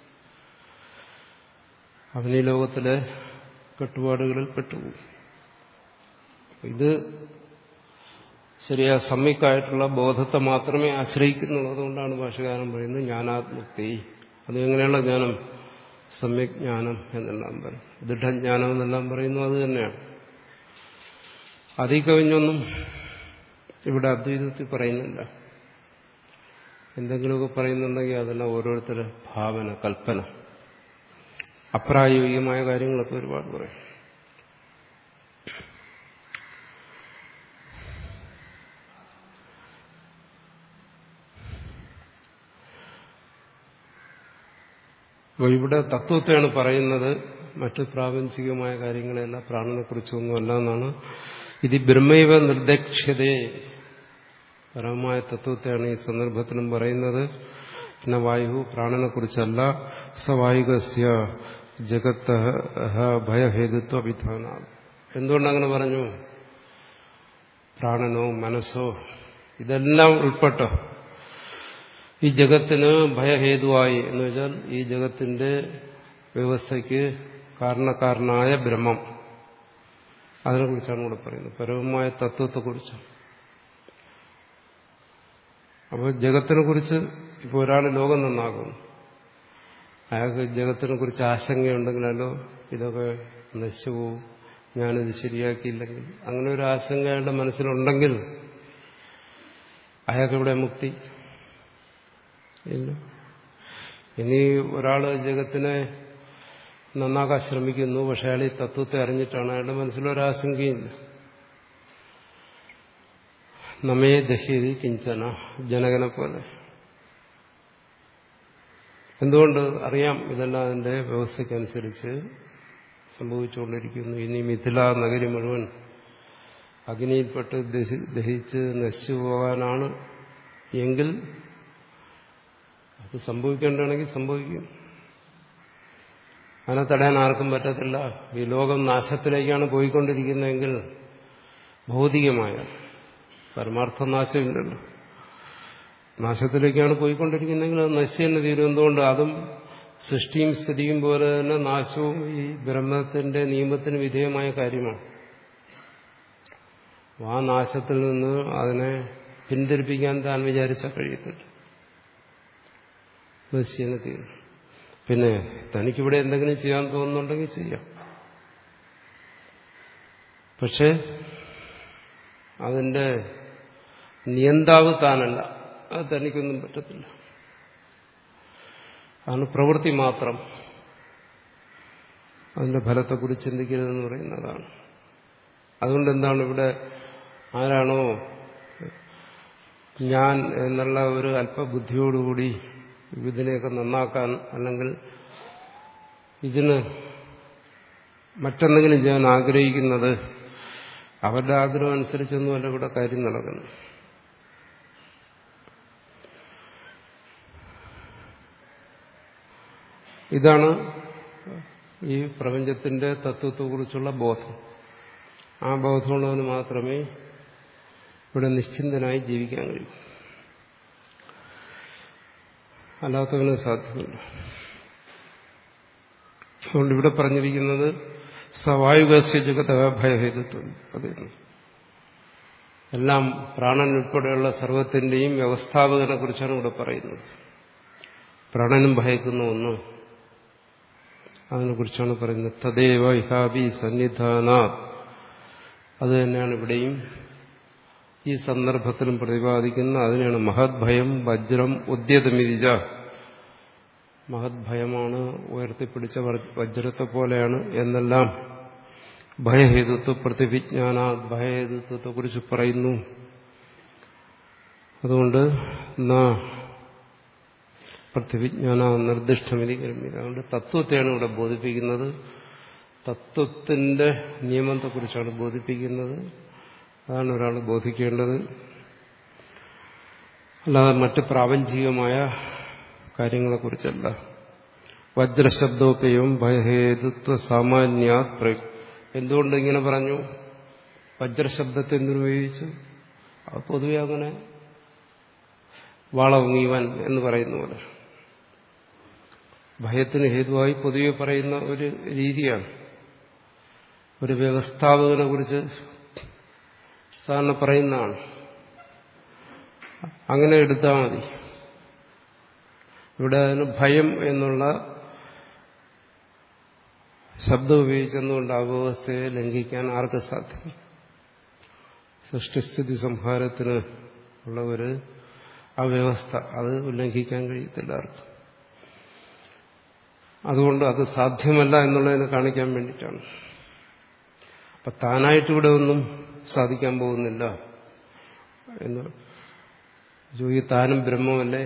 അവൻ ഈ ലോകത്തിലെ കെട്ടുപാടുകളിൽ പെട്ടുപോകും ഇത് ശരിയാ സമ്യക്കായിട്ടുള്ള ബോധത്തെ മാത്രമേ ആശ്രയിക്കുന്നുള്ളൂ അതുകൊണ്ടാണ് ഭാഷകാരൻ പറയുന്നത് ജ്ഞാനാത്മുക്തി അത് എങ്ങനെയുള്ള ജ്ഞാനം സമ്യക് ജ്ഞാനം എന്നെല്ലാം പറയും ദൃഢജ്ഞാനം എന്നെല്ലാം പറയുന്നു അത് തന്നെയാണ് അതിൽ കവിഞ്ഞൊന്നും ഇവിടെ അദ്വൈതത്തിൽ പറയുന്നില്ല എന്തെങ്കിലുമൊക്കെ പറയുന്നുണ്ടെങ്കിൽ അതെല്ലാം ഓരോരുത്തരുടെ ഭാവന കൽപ്പന അപ്രായോഗികമായ കാര്യങ്ങളൊക്കെ ഒരുപാട് പറയും അപ്പോൾ ഇവിടെ തത്വത്തെയാണ് പറയുന്നത് മറ്റ് പ്രാപഞ്ചികമായ കാര്യങ്ങളെല്ലാം പ്രാണനെക്കുറിച്ചൊന്നുമല്ല എന്നാണ് ഇത് ബ്രഹ്മൈവ നിർദക്ഷ്യതയെ പരമമായ തത്വത്തെയാണ് ഈ സന്ദർഭത്തിലും പറയുന്നത് പിന്നെ വായു പ്രാണനെക്കുറിച്ചല്ല സവായുകസ്യ ജഗത്ത ഭയഹേതുത്വ വിധാന എന്തുകൊണ്ടങ്ങനെ പറഞ്ഞു പ്രാണനോ മനസ്സോ ഇതെല്ലാം ഉൾപ്പെട്ടോ ഈ ജഗത്തിന് ഭയഹേതുവായി എന്ന് വെച്ചാൽ ഈ ജഗത്തിന്റെ വ്യവസ്ഥയ്ക്ക് കാരണക്കാരനായ ബ്രഹ്മം അതിനെക്കുറിച്ചാണ് ഇവിടെ പറയുന്നത് പരമമായ തത്വത്തെക്കുറിച്ച് അപ്പോൾ ജഗത്തിനെ കുറിച്ച് ഇപ്പോൾ ഒരാൾ ലോകം നന്നാകും അയാൾക്ക് ജഗത്തിനെ കുറിച്ച് ആശങ്കയുണ്ടെങ്കിലല്ലോ ഇതൊക്കെ നശിച്ചു പോവും ഞാനിത് ശരിയാക്കിയില്ലെങ്കിൽ അങ്ങനെ ഒരു ആശങ്ക അയാളുടെ മനസ്സിലുണ്ടെങ്കിൽ അയാൾക്കിവിടെ മുക്തി ഇല്ല ഇനി ഒരാൾ ജഗത്തിനെ നന്നാക്കാൻ ശ്രമിക്കുന്നു പക്ഷെ അയാൾ ഈ തത്വത്തെ അറിഞ്ഞിട്ടാണ് അയാളുടെ മനസ്സിലൊരാശങ്കയില്ല നമ്മേ ദഹ്യതി കിഞ്ചന ജനകനെ പോലെ എന്തുകൊണ്ട് അറിയാം ഇതെല്ലാം അതിന്റെ വ്യവസ്ഥയ്ക്കനുസരിച്ച് സംഭവിച്ചുകൊണ്ടിരിക്കുന്നു ഇനി മിഥില നഗരി മുഴുവൻ അഗ്നിയിൽപ്പെട്ട് ദഹിച്ച് നശിച്ചു പോകാനാണ് എങ്കിൽ അത് സംഭവിക്കേണ്ടതാണെങ്കിൽ സംഭവിക്കും അതിനെ തടയാൻ ആർക്കും പറ്റത്തില്ല ഈ ലോകം നാശത്തിലേക്കാണ് പോയിക്കൊണ്ടിരിക്കുന്നതെങ്കിൽ ഭൗതികമായ പരമാർത്ഥ നാശമില്ലല്ലോ നാശത്തിലേക്കാണ് പോയിക്കൊണ്ടിരിക്കുന്നതെങ്കിൽ അത് നശിച്ചു തന്നെ തീരും എന്തുകൊണ്ട് അതും സൃഷ്ടിയും സ്ഥിതിയും പോലെ തന്നെ നാശവും ഈ ബ്രഹ്മത്തിന്റെ നിയമത്തിന് വിധേയമായ കാര്യമാണ് ആ നാശത്തിൽ നിന്ന് അതിനെ പിന്തിരിപ്പിക്കാൻ താൻ വിചാരിച്ചാൽ കഴിയത്തില്ല നശിച്ചതിന് തീരും പിന്നെ തനിക്കിവിടെ എന്തെങ്കിലും ചെയ്യാൻ തോന്നുന്നുണ്ടെങ്കിൽ ചെയ്യാം പക്ഷെ അതിന്റെ നിയന്താവ് താനല്ല അത് തനിക്കൊന്നും പറ്റത്തില്ല അതാണ് പ്രവൃത്തി മാത്രം അതിന്റെ ഫലത്തെക്കുറിച്ച് ചിന്തിക്കരുതെന്ന് പറയുന്നതാണ് അതുകൊണ്ട് എന്താണ് ഇവിടെ ആരാണോ ഞാൻ എന്നുള്ള ഒരു അല്പബുദ്ധിയോടുകൂടി ഇതിനെയൊക്കെ നന്നാക്കാൻ അല്ലെങ്കിൽ ഇതിന് മറ്റെന്തെങ്കിലും ചെയ്യാൻ ആഗ്രഹിക്കുന്നത് അവരുടെ ആഗ്രഹം അനുസരിച്ചൊന്നുമല്ല ഇവിടെ കാര്യം നടക്കുന്നു ഇതാണ് ഈ പ്രപഞ്ചത്തിന്റെ തത്വത്തെക്കുറിച്ചുള്ള ബോധം ആ ബോധമുള്ളവന് മാത്രമേ ഇവിടെ നിശ്ചിന്തനായി ജീവിക്കാൻ കഴിയൂ അല്ലാത്തവന് സാധ്യമല്ല അതുകൊണ്ട് ഇവിടെ പറഞ്ഞിരിക്കുന്നത് സവായുഗസ്യ ജഗത ഭയഹേതുത്വം അതായിരുന്നു എല്ലാം പ്രാണൻ ഉൾപ്പെടെയുള്ള സർവത്തിന്റെയും വ്യവസ്ഥാപകനെ കുറിച്ചാണ് ഇവിടെ പറയുന്നത് പ്രാണനും ഭയക്കുന്ന ഒന്ന് അതിനെക്കുറിച്ചാണ് പറയുന്നത് തദേവ ഇഹാബി സന്നിധാന അത് തന്നെയാണ് ഇവിടെയും ഈ സന്ദർഭത്തിലും പ്രതിപാദിക്കുന്ന അതിനാണ് മഹത് ഭയം വജ്രം ഉദ്യതമിരിജ മഹത് ഭയമാണ് ഉയർത്തിപ്പിടിച്ച വജ്രത്തെ പോലെയാണ് എന്നെല്ലാം ഭയഹേതുത്വ പ്രതിവിജ്ഞാന ഭയഹേതുത്വത്തെ കുറിച്ച് പറയുന്നു അതുകൊണ്ട് പ്രതിവിജ്ഞാന നിർദ്ദിഷ്ടമിതി കരുമില്ല അതുകൊണ്ട് തത്വത്തെയാണ് ഇവിടെ ബോധിപ്പിക്കുന്നത് തത്വത്തിന്റെ നിയമത്തെക്കുറിച്ചാണ് ബോധിപ്പിക്കുന്നത് അതാണ് ഒരാൾ ബോധിക്കേണ്ടത് അല്ലാതെ മറ്റ് പ്രാപഞ്ചികമായ കാര്യങ്ങളെക്കുറിച്ചല്ല വജ്രശബ്ദോപയം ഭയഹേതുത്വ സാമാന്യ എന്തുകൊണ്ട് ഇങ്ങനെ പറഞ്ഞു വജ്രശബ്ദത്തെ എന്തിനുപയോഗിച്ചു അത് പൊതുവെ അങ്ങനെ വാളവുങ്ങിവൻ എന്ന് പറയുന്ന പോലെ ഭയത്തിന് ഹേതുവായി പൊതുവെ പറയുന്ന ഒരു രീതിയാണ് ഒരു വ്യവസ്ഥാപകനെ കുറിച്ച് സാധാരണ പറയുന്നതാണ് അങ്ങനെ എടുത്താൽ മതി ഇവിടെ അതിന് ഭയം എന്നുള്ള ശബ്ദം ഉപയോഗിച്ചെന്നുകൊണ്ട് ആ വ്യവസ്ഥയെ ലംഘിക്കാൻ ആർക്ക് സാധ്യം സൃഷ്ടിസ്ഥിതി സംഹാരത്തിന് ഉള്ള ഒരു ആ വ്യവസ്ഥ അത് ഉല്ലംഘിക്കാൻ കഴിയത്തില്ല ആർക്കും അതുകൊണ്ട് അത് സാധ്യമല്ല എന്നുള്ളതിനെ കാണിക്കാൻ വേണ്ടിയിട്ടാണ് അപ്പൊ താനായിട്ട് ഇവിടെ ഒന്നും സാധിക്കാൻ പോകുന്നില്ല എന്ന് ചോദിക്കും താനും ബ്രഹ്മമല്ലേ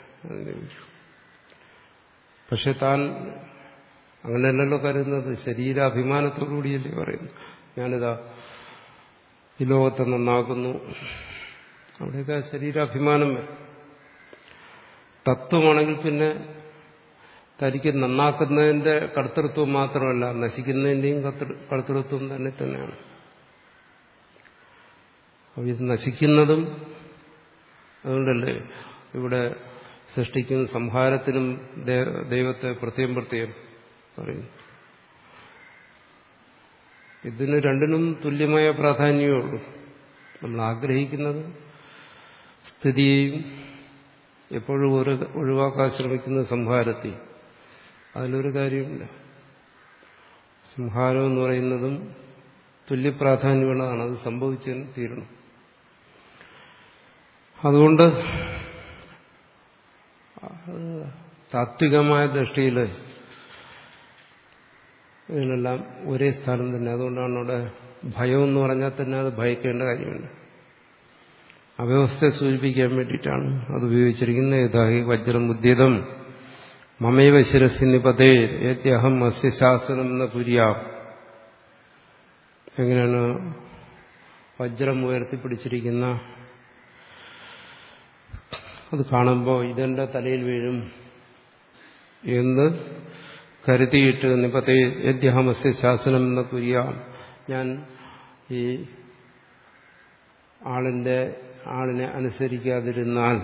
പക്ഷെ താൻ അങ്ങനെയല്ലല്ലോ കരുതുന്നത് ശരീരാഭിമാനത്തോടുകൂടിയല്ലേ പറയുന്നു ഞാനിതാ ഈ ലോകത്തെ നന്നാക്കുന്നു അവിടെയൊക്കെ ശരീരാഭിമാനം വരും തത്വമാണെങ്കിൽ പിന്നെ തനിക്ക് നന്നാക്കുന്നതിന്റെ കർത്തൃത്വം മാത്രമല്ല നശിക്കുന്നതിന്റെയും കർത്തൃത്വം തന്നെ തന്നെയാണ് അപ്പോൾ ഇത് നശിക്കുന്നതും അതുകൊണ്ടല്ലേ ഇവിടെ സൃഷ്ടിക്കുന്ന സംഹാരത്തിനും ദൈവത്തെ പ്രത്യേകം പ്രത്യേകം പറയുന്നു ഇതിന് രണ്ടിനും തുല്യമായ പ്രാധാന്യമേ ഉള്ളൂ നമ്മൾ ആഗ്രഹിക്കുന്നത് സ്ഥിതിയെയും എപ്പോഴും ഒരു ഒഴിവാക്കാൻ ശ്രമിക്കുന്ന സംഹാരത്തെ അതിലൊരു കാര്യമില്ല സംഹാരം എന്ന് പറയുന്നതും തുല്യപ്രാധാന്യമുള്ളതാണ് അത് സംഭവിച്ചതിന് തീരണം അതുകൊണ്ട് താത്വികമായ ദൃഷ്ടിയിൽ ഇതിനെല്ലാം ഒരേ സ്ഥാനം തന്നെ അതുകൊണ്ടാണ് അവിടെ ഭയം എന്ന് പറഞ്ഞാൽ തന്നെ അത് ഭയക്കേണ്ട കാര്യമില്ല അവ്യവസ്ഥയെ സൂചിപ്പിക്കാൻ വേണ്ടിയിട്ടാണ് അത് ഉപയോഗിച്ചിരിക്കുന്നത് യഥാഹി വജ്രം ഉദ്യതം മമൈവ ശിരസി നിപതേ ഏത്യഹം അസ്യ ശാസനം എന്ന കുര്യാം എങ്ങനെയാണ് വജ്രം ഉയർത്തിപ്പിടിച്ചിരിക്കുന്ന അത് കാണുമ്പോൾ ഇതെന്റെ തലയിൽ വീഴും എന്ന് കരുതിയിട്ട് നിപത്തെ യദ്യഹമസ്യ ശാസനം എന്ന കുര്യാം ഞാൻ ഈ ആളിന്റെ ആളിനെ അനുസരിക്കാതിരുന്നാൽ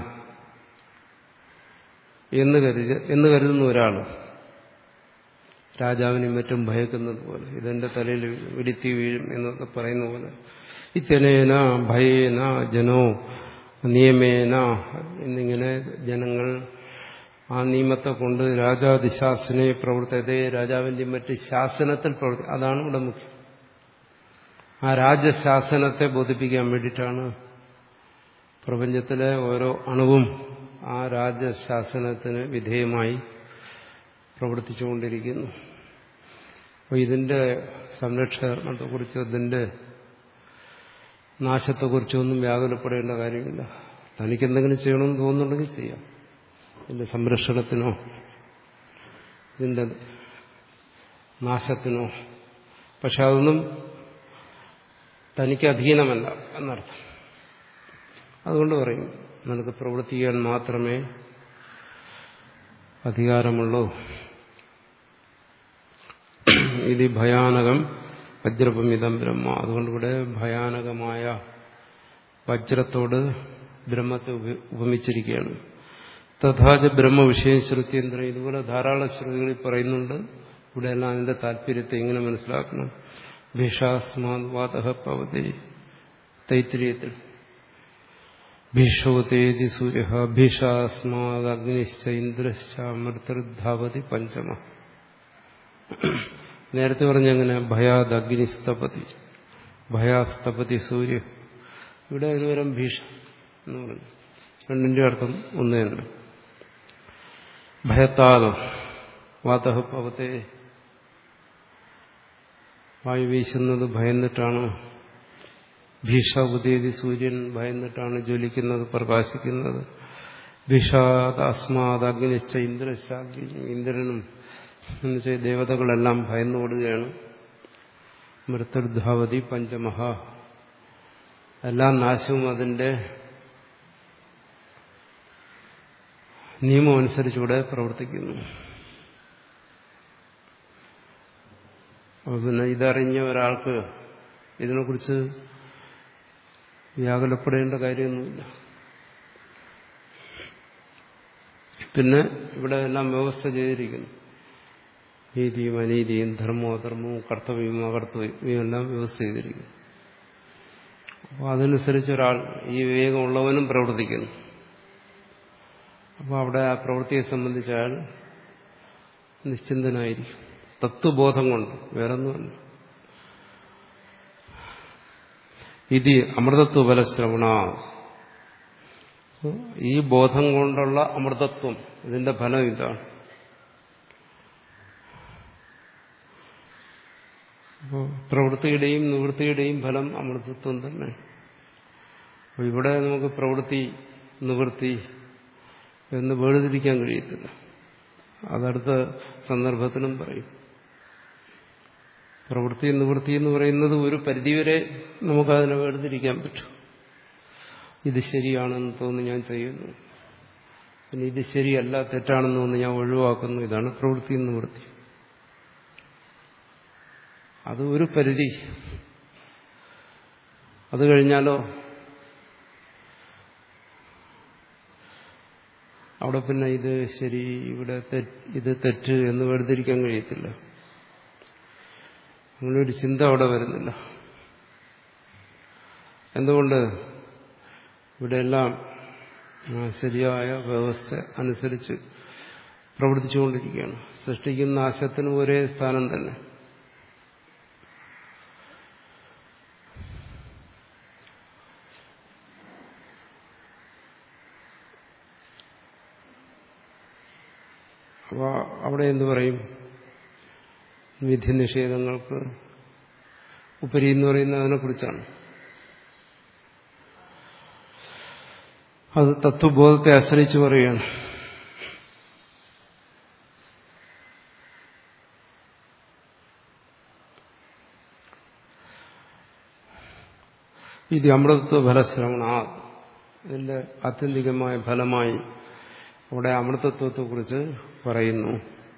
എന്ന് കരുതി എന്ന് കരുതുന്ന ഒരാൾ രാജാവിനെയും മറ്റും ഭയക്കുന്നത് പോലെ ഇതെന്റെ തലയിൽ വിടുത്തി വീഴും എന്നൊക്കെ പറയുന്ന പോലെ ഇത്തനേന ഭയേന ജനോ നിയമേന എന്നിങ്ങനെ ജനങ്ങൾ ആ നിയമത്തെ കൊണ്ട് രാജാതിശാസനെ പ്രവർത്തതേ രാജാവിന്റെയും മറ്റ് ശാസനത്തിൽ പ്രവർത്തി അതാണ് ഇവിടെ മുഖ്യം ആ രാജശാസനത്തെ ബോധിപ്പിക്കാൻ വേണ്ടിയിട്ടാണ് പ്രപഞ്ചത്തിലെ ഓരോ അണുവും ആ രാജശാസനത്തിന് വിധേയമായി പ്രവർത്തിച്ചുകൊണ്ടിരിക്കുന്നു അപ്പോൾ ഇതിന്റെ സംരക്ഷണത്തെക്കുറിച്ച് ഇതിന്റെ നാശത്തെക്കുറിച്ചൊന്നും വ്യാകുലപ്പെടേണ്ട കാര്യമില്ല തനിക്കെന്തെങ്കിലും ചെയ്യണമെന്ന് തോന്നുന്നുണ്ടെങ്കിൽ ചെയ്യാം ഇതിന്റെ സംരക്ഷണത്തിനോ ഇതിന്റെ നാശത്തിനോ പക്ഷെ അതൊന്നും തനിക്ക് അധീനമല്ല എന്നർത്ഥം അതുകൊണ്ട് പറയും നിനക്ക് പ്രവർത്തിക്കാൻ മാത്രമേ അധികാരമുള്ളൂ ഇത് ഭയാനകം വജ്രപമിതം ബ്രഹ്മ അതുകൊണ്ട് ഇവിടെ ഭയാനകമായ വജ്രത്തോട് ബ്രഹ്മത്തെ ഉപമിച്ചിരിക്കുകയാണ് തഥാച ബ്രഹ്മവിഷയം ശ്രുത്യന്ത്രം ഇതുപോലെ ധാരാളം ശ്രുതികളിൽ പറയുന്നുണ്ട് ഇവിടെയെല്ലാം അതിന്റെ താല്പര്യത്തെ എങ്ങനെ മനസ്സിലാക്കണം ഭീഷാസ്മാത് വാതഹ പവതി തൈത്രിയത്തിൽ ഭീഷോതേതി സൂര്യ ഭീഷാസ്മാത് അഗ്നിശ്ച ഇന്ദ്രശ്ച മൃതൃദ്ധാവതി പഞ്ചമ നേരത്തെ പറഞ്ഞങ്ങനെ ഭയാദ് അഗ്നിസ്തപതി ഭയാസ്തപതി സൂര്യ ഇവിടെ ഒരുവരം ഭീഷ എന്ന് പറഞ്ഞു രണ്ടിന്റെ അർത്ഥം ഒന്ന് തന്നെ ഭയത്താലം വാതഹ പവത്തെ വായു വീശുന്നത് ഭയന്നിട്ടാണ് ഭീഷാബുദേതി സൂര്യൻ ഭയന്നിട്ടാണ് ജ്വലിക്കുന്നത് പ്രകാശിക്കുന്നത് ഭീഷാദ് അസ്മാദ് അഗ്നിശ്ച ഇന്ദ്രശ്ചാഗ്നി ഇന്ദ്രനും എന്നുവെച്ചാൽ ദേവതകളെല്ലാം ഭയന്നോടുകയാണ് മൃത്യുർധാവതി പഞ്ചമഹ എല്ലാ നാശവും അതിന്റെ നിയമം അനുസരിച്ചുകൂടെ പ്രവർത്തിക്കുന്നു അപ്പൊ പിന്നെ ഇതറിഞ്ഞ ഒരാൾക്ക് ഇതിനെക്കുറിച്ച് വ്യാകുലപ്പെടേണ്ട കാര്യമൊന്നുമില്ല പിന്നെ ഇവിടെ എല്ലാം വ്യവസ്ഥ ചെയ്തിരിക്കുന്നു നീതിയും അനീതിയും ധർമ്മവും അധർമ്മവും കർത്തവ്യവും അകർത്തവ്യവും എല്ലാം വ്യവസ്ഥ ചെയ്തിരിക്കുന്നു അപ്പോൾ അതനുസരിച്ച് ഒരാൾ ഈ വിവേകമുള്ളവനും പ്രവർത്തിക്കുന്നു അപ്പോൾ അവിടെ ആ പ്രവൃത്തിയെ സംബന്ധിച്ച് അയാൾ നിശ്ചിന്തനായിരിക്കും തത്വബോധം കൊണ്ട് വേറൊന്നുമല്ല ഇത് അമൃതത്വ ബലശ്രവണ ഈ ബോധം കൊണ്ടുള്ള അമൃതത്വം ഇതിന്റെ ഫലം ഇതാണ് അപ്പോൾ പ്രവൃത്തിയുടെയും നിവൃത്തിയുടെയും ഫലം അമൃതത്വം തന്നെ അപ്പോൾ ഇവിടെ നമുക്ക് പ്രവൃത്തി നിവൃത്തി എന്ന് വേർതിരിക്കാൻ കഴിയത്തില്ല അതടുത്ത സന്ദർഭത്തിനും പറയും പ്രവൃത്തി നിവൃത്തി എന്ന് പറയുന്നത് ഒരു പരിധിവരെ നമുക്കതിനെ വേർതിരിക്കാൻ പറ്റും ഇത് ശരിയാണെന്ന് തോന്നി ഞാൻ ചെയ്യുന്നു പിന്നെ ഇത് ശരിയല്ല തെറ്റാണെന്ന് തോന്നി ഞാൻ ഒഴിവാക്കുന്നു ഇതാണ് പ്രവൃത്തി നിവൃത്തി അത് ഒരു പരിധി അത് കഴിഞ്ഞാലോ അവിടെ പിന്നെ ഇത് ശരി ഇവിടെ ഇത് തെറ്റ് എന്ന് വേർതിരിക്കാൻ കഴിയത്തില്ല അങ്ങനെ ഒരു ചിന്ത അവിടെ വരുന്നില്ല എന്തുകൊണ്ട് ഇവിടെയെല്ലാം ശരിയായ വ്യവസ്ഥ അനുസരിച്ച് പ്രവർത്തിച്ചുകൊണ്ടിരിക്കുകയാണ് സൃഷ്ടിക്കുന്ന നാശത്തിനും ഒരേ സ്ഥാനം തന്നെ അപ്പോൾ അവിടെ എന്തു പറയും വിധി നിഷേധങ്ങൾക്ക് ഉപരി എന്ന് പറയുന്നത് അതിനെക്കുറിച്ചാണ് അത് തത്വബോധത്തെ ആശ്രയിച്ച് പറയുകയാണ് ഇത് അമൃതത്വ ഫലശ്രവണ ഇതിന്റെ ആത്യന്തികമായ ഫലമായി അവിടെ അമൃതത്വത്തെക്കുറിച്ച് പറയുന്നു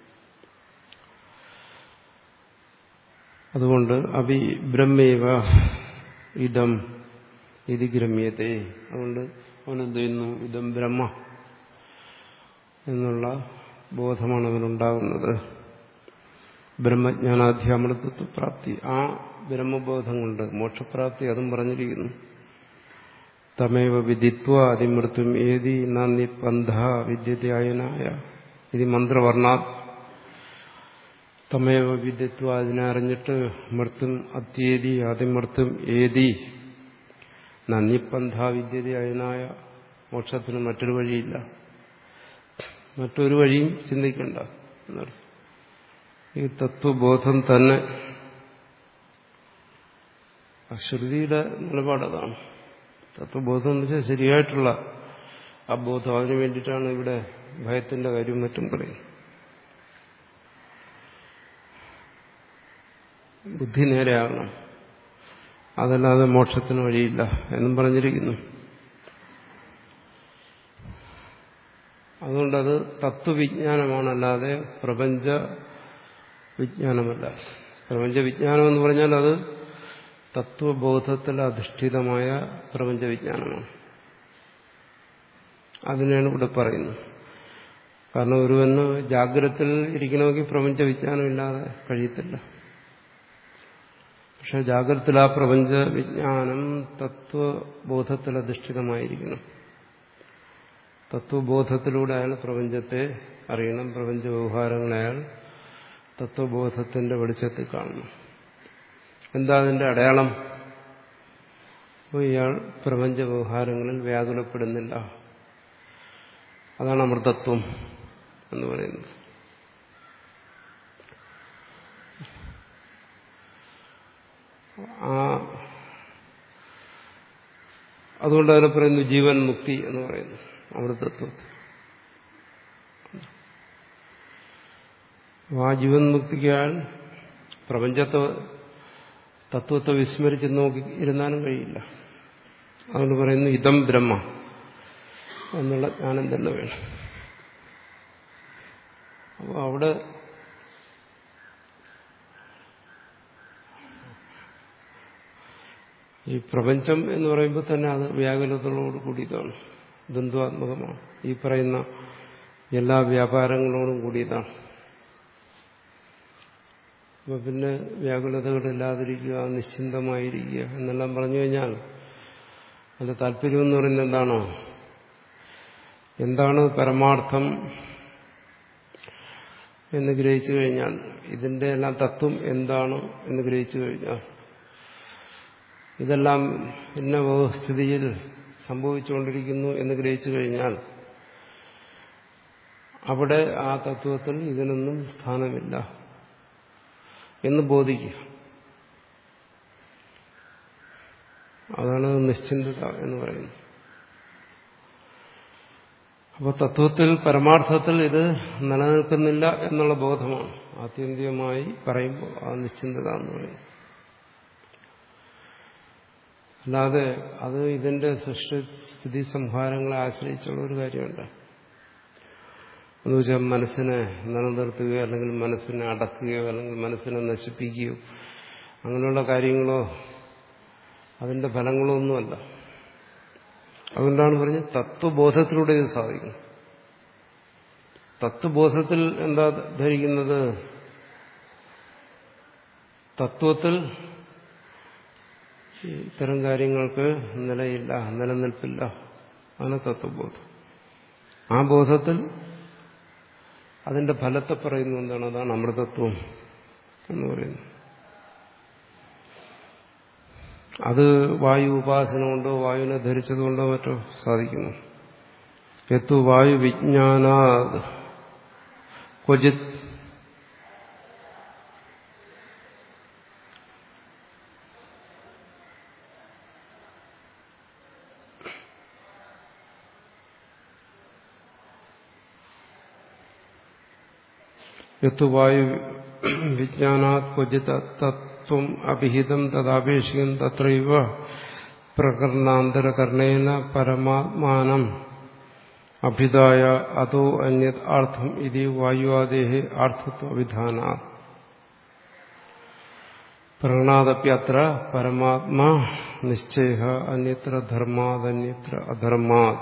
അതുകൊണ്ട് അഭി ബ്രഹ്മേവ ഇതം ഇത് ഗ്രമ്യത്തെ അതുകൊണ്ട് അവനെന്ത് ചെയ്യുന്നു ഇതം ബ്രഹ്മ എന്നുള്ള ബോധമാണ് അവനുണ്ടാകുന്നത് ബ്രഹ്മജ്ഞാനാധ്യാമൃതത്വ പ്രാപ്തി ആ ബ്രഹ്മബോധം കൊണ്ട് മോക്ഷപ്രാപ്തി അതും പറഞ്ഞിരിക്കുന്നു തമേവ വിദിത്വ അതിമൃത്വം ഏതി നന്ദി പന്ഥ വിദ്യതയായനായ ഇത് മന്ത്രവർണാ തമേവ വിദ്യത്വ അതിനെ അറിഞ്ഞിട്ട് മൃത്യും അത്യേതി അതിമൃത്യും ഏതി നന്ദിപ്പന്ഥ വിദ്യതയായനായ മോക്ഷത്തിന് മറ്റൊരു വഴിയില്ല മറ്റൊരു വഴിയും ചിന്തിക്കണ്ട എന്നർത്ഥം ഈ തത്വബോധം തന്നെ ശ്രുതിയുടെ നിലപാടതാണ് തത്വബോധം എന്ന് വെച്ചാൽ ശരിയായിട്ടുള്ള ആ ബോധം അതിനു വേണ്ടിയിട്ടാണ് ഇവിടെ ഭയത്തിന്റെ കാര്യവും മറ്റും പറയും ബുദ്ധി നേരെയാകണം അതല്ലാതെ മോക്ഷത്തിന് വഴിയില്ല എന്നും പറഞ്ഞിരിക്കുന്നു അതുകൊണ്ടത് തത്വവിജ്ഞാനമാണല്ലാതെ പ്രപഞ്ച വിജ്ഞാനമല്ല പ്രപഞ്ച വിജ്ഞാനം എന്ന് പറഞ്ഞാൽ അത് തത്വബോധത്തിൽ അധിഷ്ഠിതമായ പ്രപഞ്ച വിജ്ഞാനമാണ് അതിനെയാണ് ഇവിടെ പറയുന്നത് കാരണം ഒരുവന് ജാഗ്രതത്തിൽ ഇരിക്കണമെങ്കിൽ പ്രപഞ്ച വിജ്ഞാനം ഇല്ലാതെ കഴിയത്തില്ല പക്ഷെ ജാഗ്രതത്തിൽ ആ പ്രപഞ്ച വിജ്ഞാനം തത്വബോധത്തിൽ അധിഷ്ഠിതമായിരിക്കണം തത്വബോധത്തിലൂടെ അയാൾ പ്രപഞ്ചത്തെ അറിയണം പ്രപഞ്ച വ്യവഹാരങ്ങളെ അയാൾ തത്വബോധത്തിന്റെ വെളിച്ചത്തിൽ കാണണം എന്താ അതിന്റെ അടയാളം അപ്പോൾ ഇയാൾ പ്രപഞ്ച വ്യവഹാരങ്ങളിൽ വ്യാകുലപ്പെടുന്നില്ല അതാണ് അമൃതത്വം എന്ന് പറയുന്നത് ആ അതുകൊണ്ട് അതിനെ പറയുന്നു ജീവൻ മുക്തി എന്ന് പറയുന്നു അമൃതത്വത്തെ ആ ജീവൻ മുക്തിക്കാൻ പ്രപഞ്ചത്തെ തത്വത്തെ വിസ്മരിച്ച് നോക്കി ഇരുന്നാലും കഴിയില്ല അതുകൊണ്ട് പറയുന്നു ഇതം ബ്രഹ്മ എന്നുള്ള ജ്ഞാനം തന്നെ വേണം അപ്പോൾ അവിടെ ഈ പ്രപഞ്ചം എന്ന് പറയുമ്പോൾ തന്നെ അത് വ്യാകുലതകളോട് കൂടിയതാണ് ദ്വന്ദ്വാത്മകമാണ് ഈ പറയുന്ന എല്ലാ വ്യാപാരങ്ങളോടും കൂടിയതാണ് അപ്പൊ പിന്നെ വ്യാകുലതകളില്ലാതിരിക്കുക നിശ്ചിന്തമായിരിക്കുക എന്നെല്ലാം പറഞ്ഞു കഴിഞ്ഞാൽ അതിന്റെ താല്പര്യം എന്ന് പറയുന്നത് എന്താണോ എന്താണ് പരമാർത്ഥം എന്ന് ഗ്രഹിച്ചു കഴിഞ്ഞാൽ ഇതിന്റെ എല്ലാം തത്വം എന്താണ് എന്ന് ഗ്രഹിച്ചു കഴിഞ്ഞാൽ ഇതെല്ലാം ഇന്ന വ്യവസ്ഥിതിയിൽ സംഭവിച്ചുകൊണ്ടിരിക്കുന്നു എന്ന് ഗ്രഹിച്ചു കഴിഞ്ഞാൽ അവിടെ ആ തത്വത്തിൽ ഇതിനൊന്നും സ്ഥാനമില്ല എന്ന് ബോധിക്കുക അതാണ് നിശ്ചിന്തത എന്ന് പറയുന്നത് അപ്പോൾ തത്വത്തിൽ പരമാർത്ഥത്തിൽ ഇത് നിലനിൽക്കുന്നില്ല എന്നുള്ള ബോധമാണ് ആത്യന്തികമായി പറയുമ്പോൾ ആ നിശ്ചിന്തത എന്ന് പറയുന്നത് അല്ലാതെ അത് ഇതിന്റെ സൃഷ്ടിസ്ഥിതി സംഹാരങ്ങളെ ആശ്രയിച്ചുള്ള ഒരു കാര്യമുണ്ട് എന്ന് വെച്ചാൽ മനസ്സിനെ നിലനിർത്തുകയോ അല്ലെങ്കിൽ മനസ്സിനെ അടക്കുകയോ അല്ലെങ്കിൽ മനസ്സിനെ നശിപ്പിക്കുകയോ അങ്ങനെയുള്ള കാര്യങ്ങളോ അതിന്റെ ഫലങ്ങളോ ഒന്നുമല്ല അതുകൊണ്ടാണ് പറഞ്ഞത് തത്വബോധത്തിലൂടെ ഇത് സാധിക്കും തത്വബോധത്തിൽ എന്താ ധരിക്കുന്നത് തത്വത്തിൽ ഇത്തരം കാര്യങ്ങൾക്ക് നിലയില്ല നിലനിൽപ്പില്ല അതാണ് തത്വബോധം ആ ബോധത്തിൽ അതിന്റെ ഫലത്തെ പറയുന്നത് എന്താണ് അതാണ് അമൃതത്വം എന്ന് പറയുന്നത് അത് വായു ഉപാസന കൊണ്ടോ വായുവിനെ ധരിച്ചതുകൊണ്ടോ മറ്റോ സാധിക്കുന്നു എത്തു വായു വിജ്ഞാനാ ക്വചിത് യത്തു വായു വിജ്ഞാനാത് ക്വചിത് തത്വം അഭിഹിതം തദാപേക്ഷികം തത്രൈവ പ്രകരണാന്തരകരണേന പരമാത്മാനം അഭിതായ അതോ അന്യത് ആർത്ഥം ഇത് വായുവാദേഹ ആർത്ഥത്വ അഭിധാന പ്രകണാദപ്യത്ര പരമാത്മാ നിശ്ചയ അന്യത്ര ധർമാദന്യത്ര അധർമാത്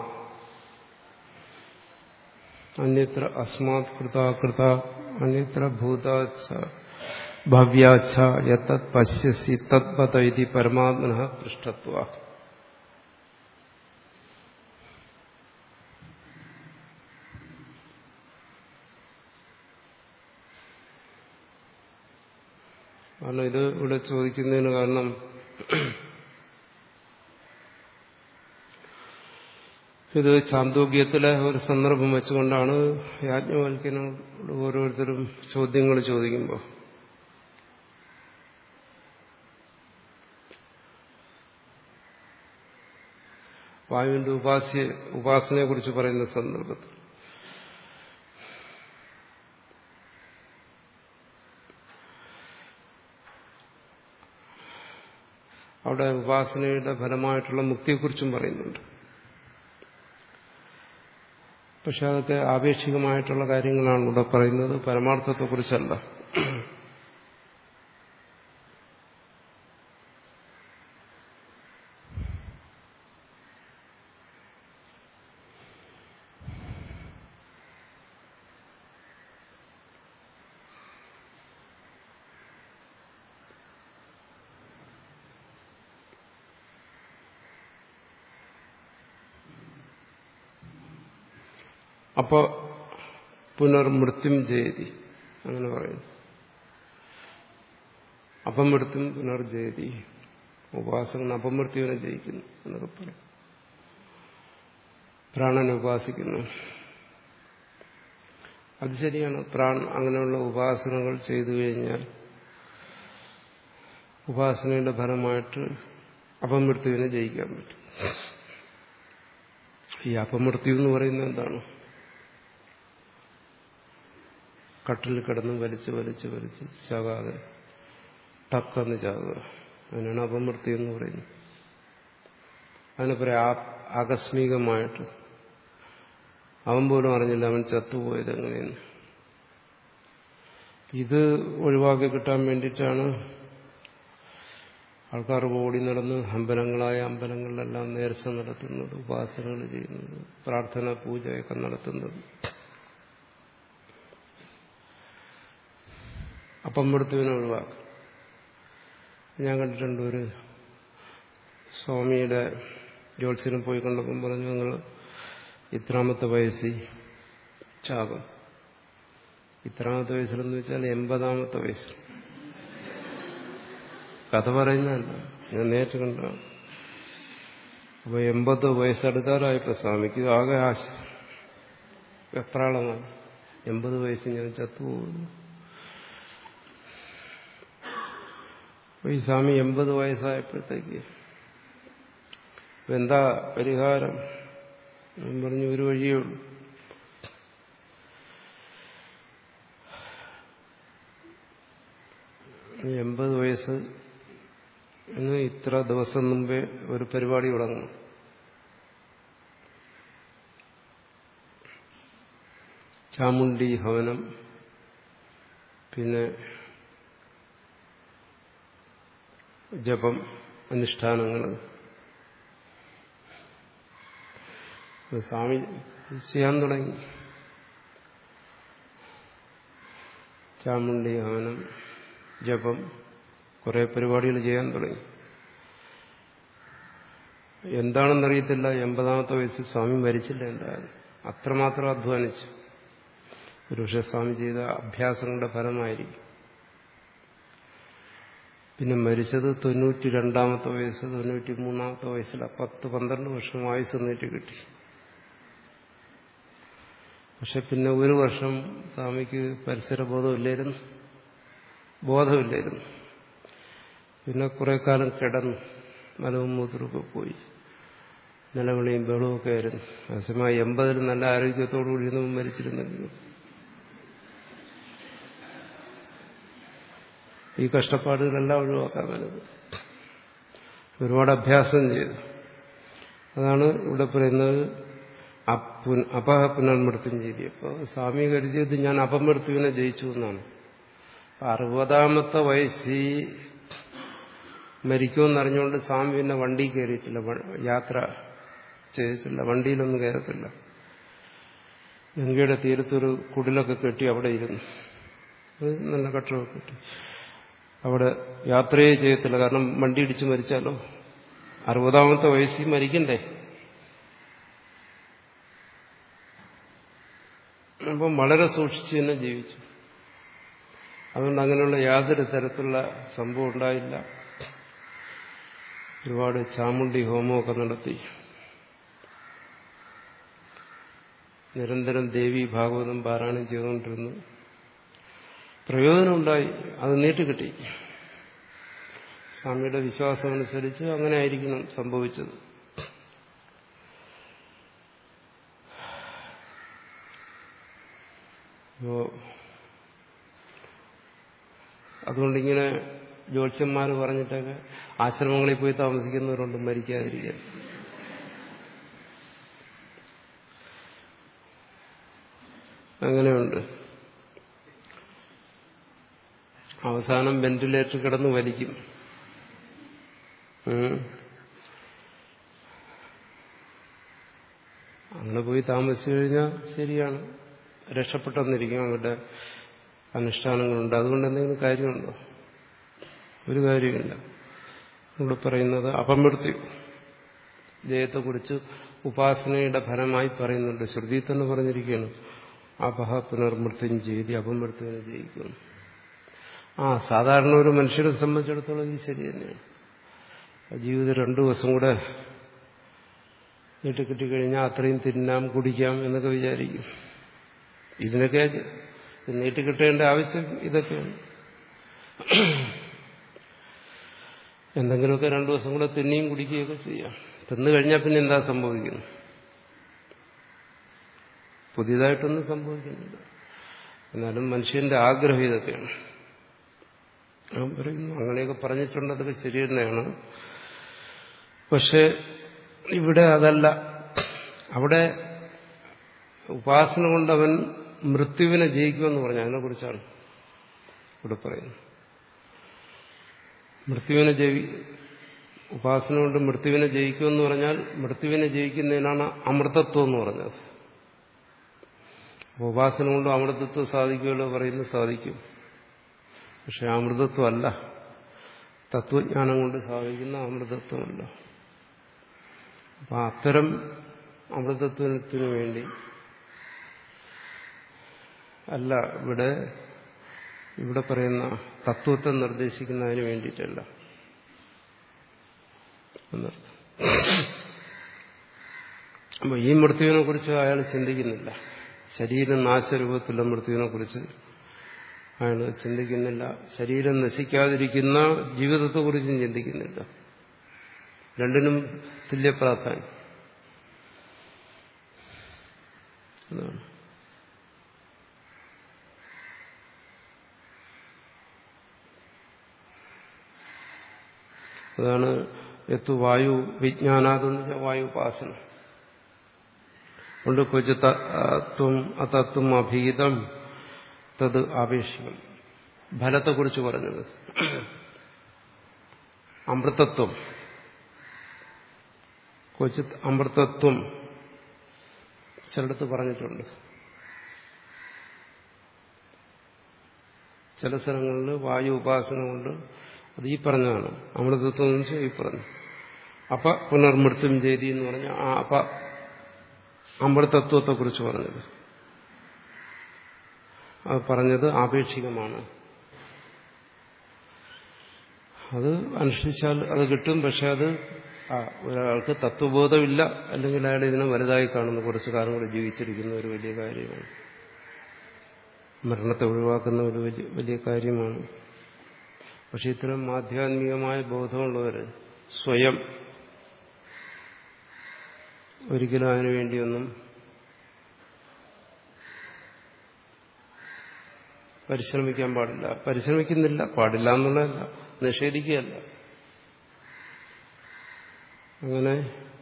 അന്യത്ര അസ്മാത് കൃതാകൃത അന്യത്ര ഭൂതാച്ച ഭവ്യാച്ഛ യത്തത് പശ്യസി തദ്വത ഇതി പരമാത്മന പൃഷ്ടത്വ കാരണം ഇത് ഇവിടെ ചോദിക്കുന്നതിന് കാരണം ഇത് ചാന്തോഗ്യത്തിലെ ഒരു സന്ദർഭം വെച്ചുകൊണ്ടാണ് യാജ്ഞവൽക്കനോട് ഓരോരുത്തരും ചോദ്യങ്ങൾ ചോദിക്കുമ്പോൾ വായുവിന്റെ ഉപാസ്യ ഉപാസനയെ കുറിച്ച് പറയുന്ന സന്ദർഭത്തിൽ അവിടെ ഉപാസനയുടെ ഫലമായിട്ടുള്ള മുക്തിയെക്കുറിച്ചും പറയുന്നുണ്ട് പക്ഷെ അതൊക്കെ ആപേക്ഷികമായിട്ടുള്ള കാര്യങ്ങളാണ് ഇവിടെ പറയുന്നത് പരമാർത്ഥത്തെക്കുറിച്ചല്ല അപ്പോ പുനർമൃത്യും ജയതി അങ്ങനെ പറയുന്നു അപമൃത്യും പുനർജയതി ഉപാസകൻ അപമൃത്യുവിനെ ജയിക്കുന്നു എന്നൊക്കെ പറയും പ്രാണനെ ഉപാസിക്കുന്നു അത് ശരിയാണ് പ്രാൺ അങ്ങനെയുള്ള ഉപാസനകൾ ചെയ്തു കഴിഞ്ഞാൽ ഉപാസനയുടെ ഫലമായിട്ട് അപമൃത്യുവിനെ ജയിക്കാൻ പറ്റും ഈ അപമൃത്യു എന്ന് പറയുന്നത് എന്താണ് കട്ടിൽ കിടന്ന് വലിച്ച് വലിച്ച് വലിച്ച് ചാകാതെ ടക്കെന്ന് ചാകുക അതിനാണ് അപമൃത്യു എന്ന് പറയുന്നത് അതിനെ പറയാം ആകസ്മികമായിട്ട് അവൻ പോലും അറിഞ്ഞില്ല അവൻ ചത്തുപോയത് എങ്ങനെയെന്ന് ഇത് ഒഴിവാക്കി കിട്ടാൻ വേണ്ടിയിട്ടാണ് ആൾക്കാർ ഓടി നടന്ന് അമ്പലങ്ങളായ അമ്പലങ്ങളിലെല്ലാം നേർച്ച നടത്തുന്നത് ഉപാസനകൾ ചെയ്യുന്നത് പ്രാർത്ഥന പൂജയൊക്കെ നടത്തുന്നത് അപ്പം മൃത്യുവിനെ ഒഴിവാക്കും ഞാൻ കണ്ടിട്ടുണ്ട് ഒരു സ്വാമിയുടെ ജ്യോത്സ്യനും പോയി കണ്ടപ്പം പറഞ്ഞു നിങ്ങൾ ഇത്രാമത്തെ വയസ്സിൽ ചാകും ഇത്രാമത്തെ വയസ്സിലെന്ന് വെച്ചാൽ എൺപതാമത്തെ വയസ്സിൽ കഥ പറയുന്നതല്ല ഞാൻ നേരിട്ട് കണ്ടതാണ് അപ്പൊ എൺപത് വയസ്സെടുക്കാറായപ്പോ സ്വാമിക്ക് ആകെ ആശ വെപ്രാളമാണ് എൺപത് വയസ്സിൽ ഞാൻ ചത്തുപോകുന്നു അപ്പൊ ഈ സ്വാമി എൺപത് വയസ്സായപ്പോഴത്തേക്ക് എന്താ പരിഹാരം ഞാൻ പറഞ്ഞു ഒരു വഴിയേ ഉള്ളൂ എൺപത് വയസ്സ് ഇന്ന് ഇത്ര ദിവസം മുമ്പേ ഒരു പരിപാടി തുടങ്ങും ചാമുണ്ടി ഹവനം പിന്നെ ജപം അനുഷ്ഠാനങ്ങൾ സ്വാമി ചെയ്യാൻ തുടങ്ങി ചാമുണ്ടി ഹവനം ജപം കുറെ പരിപാടികൾ ചെയ്യാൻ തുടങ്ങി എന്താണെന്നറിയത്തില്ല എൺപതാമത്തെ വയസ്സിൽ സ്വാമി മരിച്ചില്ല എന്തായാലും അത്രമാത്രം അധ്വാനിച്ചു ഒരുപക്ഷെ സ്വാമി ചെയ്ത അഭ്യാസങ്ങളുടെ ഫലമായിരിക്കും പിന്നെ മരിച്ചത് തൊണ്ണൂറ്റി രണ്ടാമത്തെ വയസ്സ് തൊണ്ണൂറ്റി മൂന്നാമത്തെ വയസ്സിൽ പത്ത് പന്ത്രണ്ട് വർഷം ആയുസ് നീട്ടി കിട്ടി പക്ഷെ പിന്നെ ഒരു വർഷം സ്വാമിക്ക് പരിസര ബോധമില്ലായിരുന്നു ബോധമില്ലായിരുന്നു പിന്നെ കുറെ കാലം കിടന്നു മലവും മൂത്രമൊക്കെ പോയി നിലവിളിയും ബഹളമൊക്കെ ആയിരുന്നു അതേസമയം എൺപതിൽ നല്ല ആരോഗ്യത്തോടു കൂടി ഇരുന്ന് മരിച്ചിരുന്നെങ്കിലും ഈ കഷ്ടപ്പാടുകളെല്ലാം ഒഴിവാക്കാൻ വരുന്നത് ഒരുപാട് അഭ്യാസം ചെയ്തു അതാണ് ഇവിടെ പറയുന്നത് അപഹ പുനർമൃത്യം ചെയ്തി അപ്പോൾ സ്വാമി കരുതിയത് ഞാൻ അപമൃത്യുവിനെ ജയിച്ചു എന്നാണ് അറുപതാമത്തെ വയസ്സിൽ മരിക്കുമെന്നറിഞ്ഞുകൊണ്ട് സ്വാമി പിന്നെ വണ്ടി കയറിയിട്ടില്ല യാത്ര ചെയ്തിട്ടില്ല വണ്ടിയിലൊന്നും കയറത്തില്ല ഗംഗയുടെ തീരത്തൊരു കുടിലൊക്കെ കെട്ടി അവിടെ ഇരുന്നു നല്ല കട്ടറൊക്കെ കെട്ടി അവിടെ യാത്രയെ ചെയ്യത്തില്ല കാരണം വണ്ടി ഇടിച്ച് മരിച്ചാലോ അറുപതാമത്തെ വയസ്സിൽ മരിക്കണ്ടേ അപ്പം വളരെ സൂക്ഷിച്ച് തന്നെ ജീവിച്ചു അതുകൊണ്ട് അങ്ങനെയുള്ള യാതൊരു തരത്തിലുള്ള സംഭവം ഉണ്ടായില്ല ഒരുപാട് ചാമുണ്ടി ഹോമമൊക്കെ നടത്തി നിരന്തരം ദേവി ഭാഗവതം പാരായണം ചെയ്തുകൊണ്ടിരുന്നു പ്രയോജനമുണ്ടായി അത് നീട്ടുകിട്ടി സ്വാമിയുടെ വിശ്വാസമനുസരിച്ച് അങ്ങനെ ആയിരിക്കണം സംഭവിച്ചത് അപ്പോ അതുകൊണ്ടിങ്ങനെ ജ്യോത്സ്യന്മാർ പറഞ്ഞിട്ടൊക്കെ ആശ്രമങ്ങളിൽ പോയി താമസിക്കുന്നവരുണ്ട് മരിക്കാതിരിക്കാൻ അങ്ങനെയുണ്ട് അവസാനം വെന്റിലേറ്റർ കിടന്ന് വലിക്കും ഉം. അങ്ങനെ പോയി താമസിച്ചു കഴിഞ്ഞാൽ ശരിയാണ് രക്ഷപ്പെട്ടെന്നിരിക്കും അവരുടെ അനുഷ്ഠാനങ്ങളുണ്ട് അതുകൊണ്ട് എന്തെങ്കിലും കാര്യമുണ്ടോ ഒരു കാര്യമില്ല ഇവിടെ പറയുന്നത് അപമൃത്യു ജയത്തെക്കുറിച്ച് ഉപാസനയുടെ ഫലമായി പറയുന്നുണ്ട് ശ്രുതി തന്നെ പറഞ്ഞിരിക്കുകയാണ് അപഹ പുനർമൃത്യം ചെയ്തി അപമൃത്യുവിനെ ജയിക്കുന്നു ആ സാധാരണ ഒരു മനുഷ്യരെ സംബന്ധിച്ചിടത്തോളം ഇത് ശരി തന്നെയാണ് ജീവിതം രണ്ടു ദിവസം കൂടെ നീട്ടിക്കിട്ടിക്കഴിഞ്ഞാൽ അത്രയും തിന്നാം കുടിക്കാം എന്നൊക്കെ വിചാരിക്കും ഇതിനൊക്കെ നീട്ടിക്കിട്ടേണ്ട ആവശ്യം ഇതൊക്കെയാണ് എന്തെങ്കിലുമൊക്കെ രണ്ടു ദിവസം കൂടെ തിന്നിയും കുടിക്കുകയൊക്കെ ചെയ്യാം തിന്നു കഴിഞ്ഞാൽ പിന്നെ എന്താ സംഭവിക്കുന്നു പുതിയതായിട്ടൊന്നും സംഭവിക്കുന്നില്ല എന്നാലും മനുഷ്യന്റെ ആഗ്രഹം ഇതൊക്കെയാണ് ഞാൻ പറയുന്നു അങ്ങനെയൊക്കെ പറഞ്ഞിട്ടുണ്ട് അതൊക്കെ ശരി തന്നെയാണ് പക്ഷെ ഇവിടെ അതല്ല അവിടെ ഉപാസന കൊണ്ടവൻ മൃത്യുവിനെ ജയിക്കുമെന്ന് പറഞ്ഞു അതിനെക്കുറിച്ചാണ് ഇവിടെ പറയുന്നത് മൃത്യുവിനെ ജയി ഉപാസന കൊണ്ട് മൃത്യുവിനെ ജയിക്കുമെന്ന് പറഞ്ഞാൽ മൃത്യുവിനെ ജയിക്കുന്നതിനാണ് അമൃതത്വം എന്ന് പറഞ്ഞത് ഉപാസന കൊണ്ട് അമൃതത്വം സാധിക്കുമല്ലോ പറയുന്നത് സാധിക്കും പക്ഷെ അമൃതത്വമല്ല തത്വജ്ഞാനം കൊണ്ട് സാധിക്കുന്ന അമൃതത്വമല്ല അപ്പൊ അത്തരം അമൃതത്വത്തിന് വേണ്ടി അല്ല ഇവിടെ ഇവിടെ പറയുന്ന തത്വത്തെ നിർദ്ദേശിക്കുന്നതിന് വേണ്ടിയിട്ടല്ല എന്നർത്ഥം അപ്പൊ ഈ മൃത്യുവിനെ കുറിച്ച് അയാൾ ചിന്തിക്കുന്നില്ല ശരീരം നാശരൂപത്തിലുള്ള മൃത്യുവിനെ കുറിച്ച് അയാൾ ചിന്തിക്കുന്നില്ല ശരീരം നശിക്കാതിരിക്കുന്ന ജീവിതത്തെക്കുറിച്ചും ചിന്തിക്കുന്നില്ല രണ്ടിനും തുല്യ പ്രാധാന്യം അതാണ് അതാണ് എത്തു വായു വിജ്ഞാനാതെന്ന് വായു ഉപാസന കൊണ്ട് കൊച്ചു തത്വം അതത്വം അഭീതം തത് ആപേക്ഷികം ഫലത്തെക്കുറിച്ച് പറഞ്ഞത് അമൃതത്വം കൊച്ചു അമൃതത്വം ചിലടത്ത് പറഞ്ഞിട്ടുണ്ട് ചില സ്ഥലങ്ങളിൽ വായു ഉപാസന കൊണ്ട് അത് ഈ പറഞ്ഞതാണ് അമൃതത്വം എന്ന് വെച്ചാൽ ഈ പറഞ്ഞു അപ്പ പുനർമൃത്യം ചെയ്തി എന്ന് പറഞ്ഞ ആ അപ്പ അമൃതത്വത്തെക്കുറിച്ച് പറഞ്ഞത് അത് പറഞ്ഞത് ആപേക്ഷികമാണ് അത് അനുഷ്ഠിച്ചാൽ അത് കിട്ടും പക്ഷെ അത് ഒരാൾക്ക് തത്വബോധമില്ല അല്ലെങ്കിൽ അയാൾ ഇതിനെ വലുതായി കാണുന്ന കുറച്ച് കാലം കൂടെ ജീവിച്ചിരിക്കുന്ന ഒരു വലിയ കാര്യമാണ് മരണത്തെ ഒഴിവാക്കുന്ന ഒരു വലിയ വലിയ കാര്യമാണ് പക്ഷെ ഇത്തരം ആധ്യാത്മികമായ ബോധമുള്ളവർ സ്വയം ഒരിക്കലും അതിനു വേണ്ടിയൊന്നും പരിശ്രമിക്കാൻ പാടില്ല പരിശ്രമിക്കുന്നില്ല പാടില്ല എന്നുള്ളതല്ല നിഷേധിക്കുകയല്ല അങ്ങനെ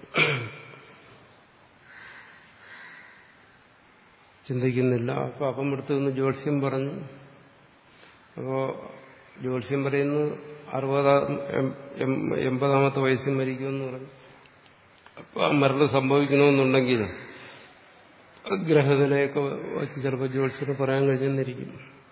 ചിന്തിക്കുന്നില്ല അപ്പൊ അപ്പം എടുത്തു നിന്ന് ജ്യോത്സ്യം പറഞ്ഞു അപ്പോ ജ്യോത്സ്യം പറയുന്നു അറുപതാം എൺപതാമത്തെ വയസ്സിൽ മരിക്കുമെന്ന് പറഞ്ഞു അപ്പൊ ആ മരണം സംഭവിക്കണമെന്നുണ്ടെങ്കിൽ ഗ്രഹത്തിലേക്ക് വെച്ച് ചിലപ്പോൾ ജ്യോത്സ്യന് പറയാൻ കഴിഞ്ഞെന്നിരിക്കും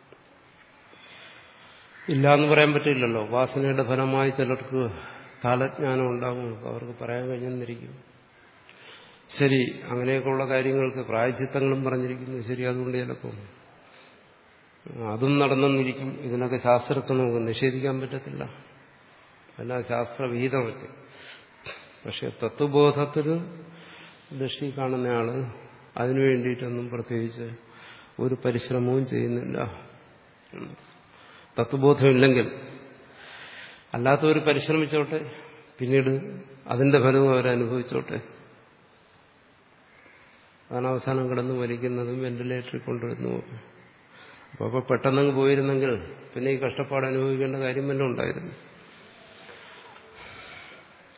ഇല്ല എന്ന് പറയാൻ പറ്റില്ലല്ലോ വാസനയുടെ ഫലമായി ചിലർക്ക് കാലജ്ഞാനം ഉണ്ടാകും അവർക്ക് പറയാൻ കഴിഞ്ഞെന്നിരിക്കും ശരി അങ്ങനെയൊക്കെയുള്ള കാര്യങ്ങൾക്ക് പ്രായച്ചിത്തങ്ങളും പറഞ്ഞിരിക്കുന്നു ശരി അതുകൊണ്ട് ചിലപ്പോൾ അതും നടന്നെന്നിരിക്കും ഇതിനൊക്കെ ശാസ്ത്രത്തെ നമുക്ക് നിഷേധിക്കാൻ പറ്റത്തില്ല എല്ലാം ശാസ്ത്രവിഹിതമൊക്കെ പക്ഷെ തത്വബോധത്തിന് ദൃഷ്ടി കാണുന്നയാള് അതിനു വേണ്ടിയിട്ടൊന്നും പ്രത്യേകിച്ച് ഒരു പരിശ്രമവും ചെയ്യുന്നില്ല തത്വബോധമില്ലെങ്കിൽ അല്ലാത്തവർ പരിശ്രമിച്ചോട്ടെ പിന്നീട് അതിന്റെ ഫലവും അവരനുഭവിച്ചോട്ടെ അതാണ് അവസാനം കിടന്ന് വലിക്കുന്നതും വെന്റിലേറ്ററിൽ കൊണ്ടുവരുന്നു അപ്പോൾ അപ്പോൾ പെട്ടെന്നങ്ങ് പോയിരുന്നെങ്കിൽ പിന്നെ ഈ കഷ്ടപ്പാട് അനുഭവിക്കേണ്ട കാര്യം തന്നെ ഉണ്ടായിരുന്നു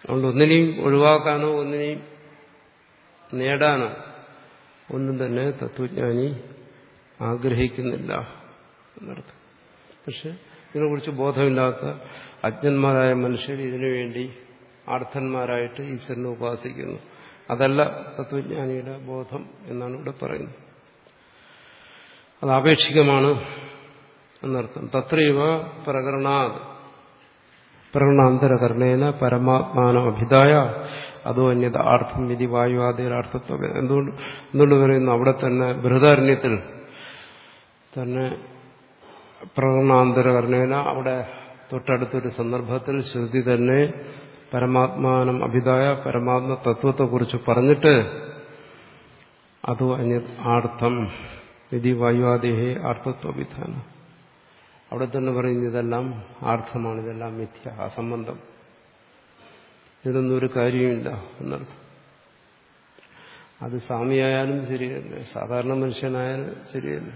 അതുകൊണ്ട് ഒന്നിനെയും ഒഴിവാക്കാനോ ഒന്നിനെയും നേടാനോ ഒന്നും തന്നെ തത്വജ്ഞാനി ആഗ്രഹിക്കുന്നില്ല എന്നർത്ഥം പക്ഷെ ഇതിനെക്കുറിച്ച് ബോധമില്ലാത്ത അജ്ഞന്മാരായ മനുഷ്യർ ഇതിനു വേണ്ടി ആർത്ഥന്മാരായിട്ട് ഈശ്വരനെ ഉപാസിക്കുന്നു അതല്ല തത്വജ്ഞാനിയുടെ ബോധം എന്നാണ് ഇവിടെ പറയുന്നത് അത് ആപേക്ഷികമാണ് എന്നർത്ഥം തത്രൈവ പ്രകരണാത് പ്രകരണാന്തരകരണേന പരമാത്മാനം അഭിതായ അതോ അന്യത ആർത്ഥം വിധി വായുവാദിയുടെ അർത്ഥത്വം എന്തുകൊണ്ട് എന്തുകൊണ്ട് പറയുന്നു അവിടെ തന്നെ ബൃഹദാരണ്യത്തിൽ തന്നെ പ്രകടനാന്തരകരണേന അവിടെ തൊട്ടടുത്തൊരു സന്ദർഭത്തിൽ ശ്രുതി തന്നെ പരമാത്മാനം അഭിതായ പരമാത്മ തത്വത്തെക്കുറിച്ച് പറഞ്ഞിട്ട് അതോ അന്യ ആർത്ഥം വിധി വായുവാദേഹേ ആർത്ഥത്വവിധാനം അവിടെ തന്നെ പറയുന്നു ഇതെല്ലാം ആർത്ഥമാണ് ഇതെല്ലാം മിഥ്യ അസംബന്ധം ഇതൊന്നും ഒരു കാര്യമില്ല എന്നർത്ഥം അത് സ്വാമിയായാലും ശരിയല്ലേ സാധാരണ മനുഷ്യനായാലും ശരിയല്ലേ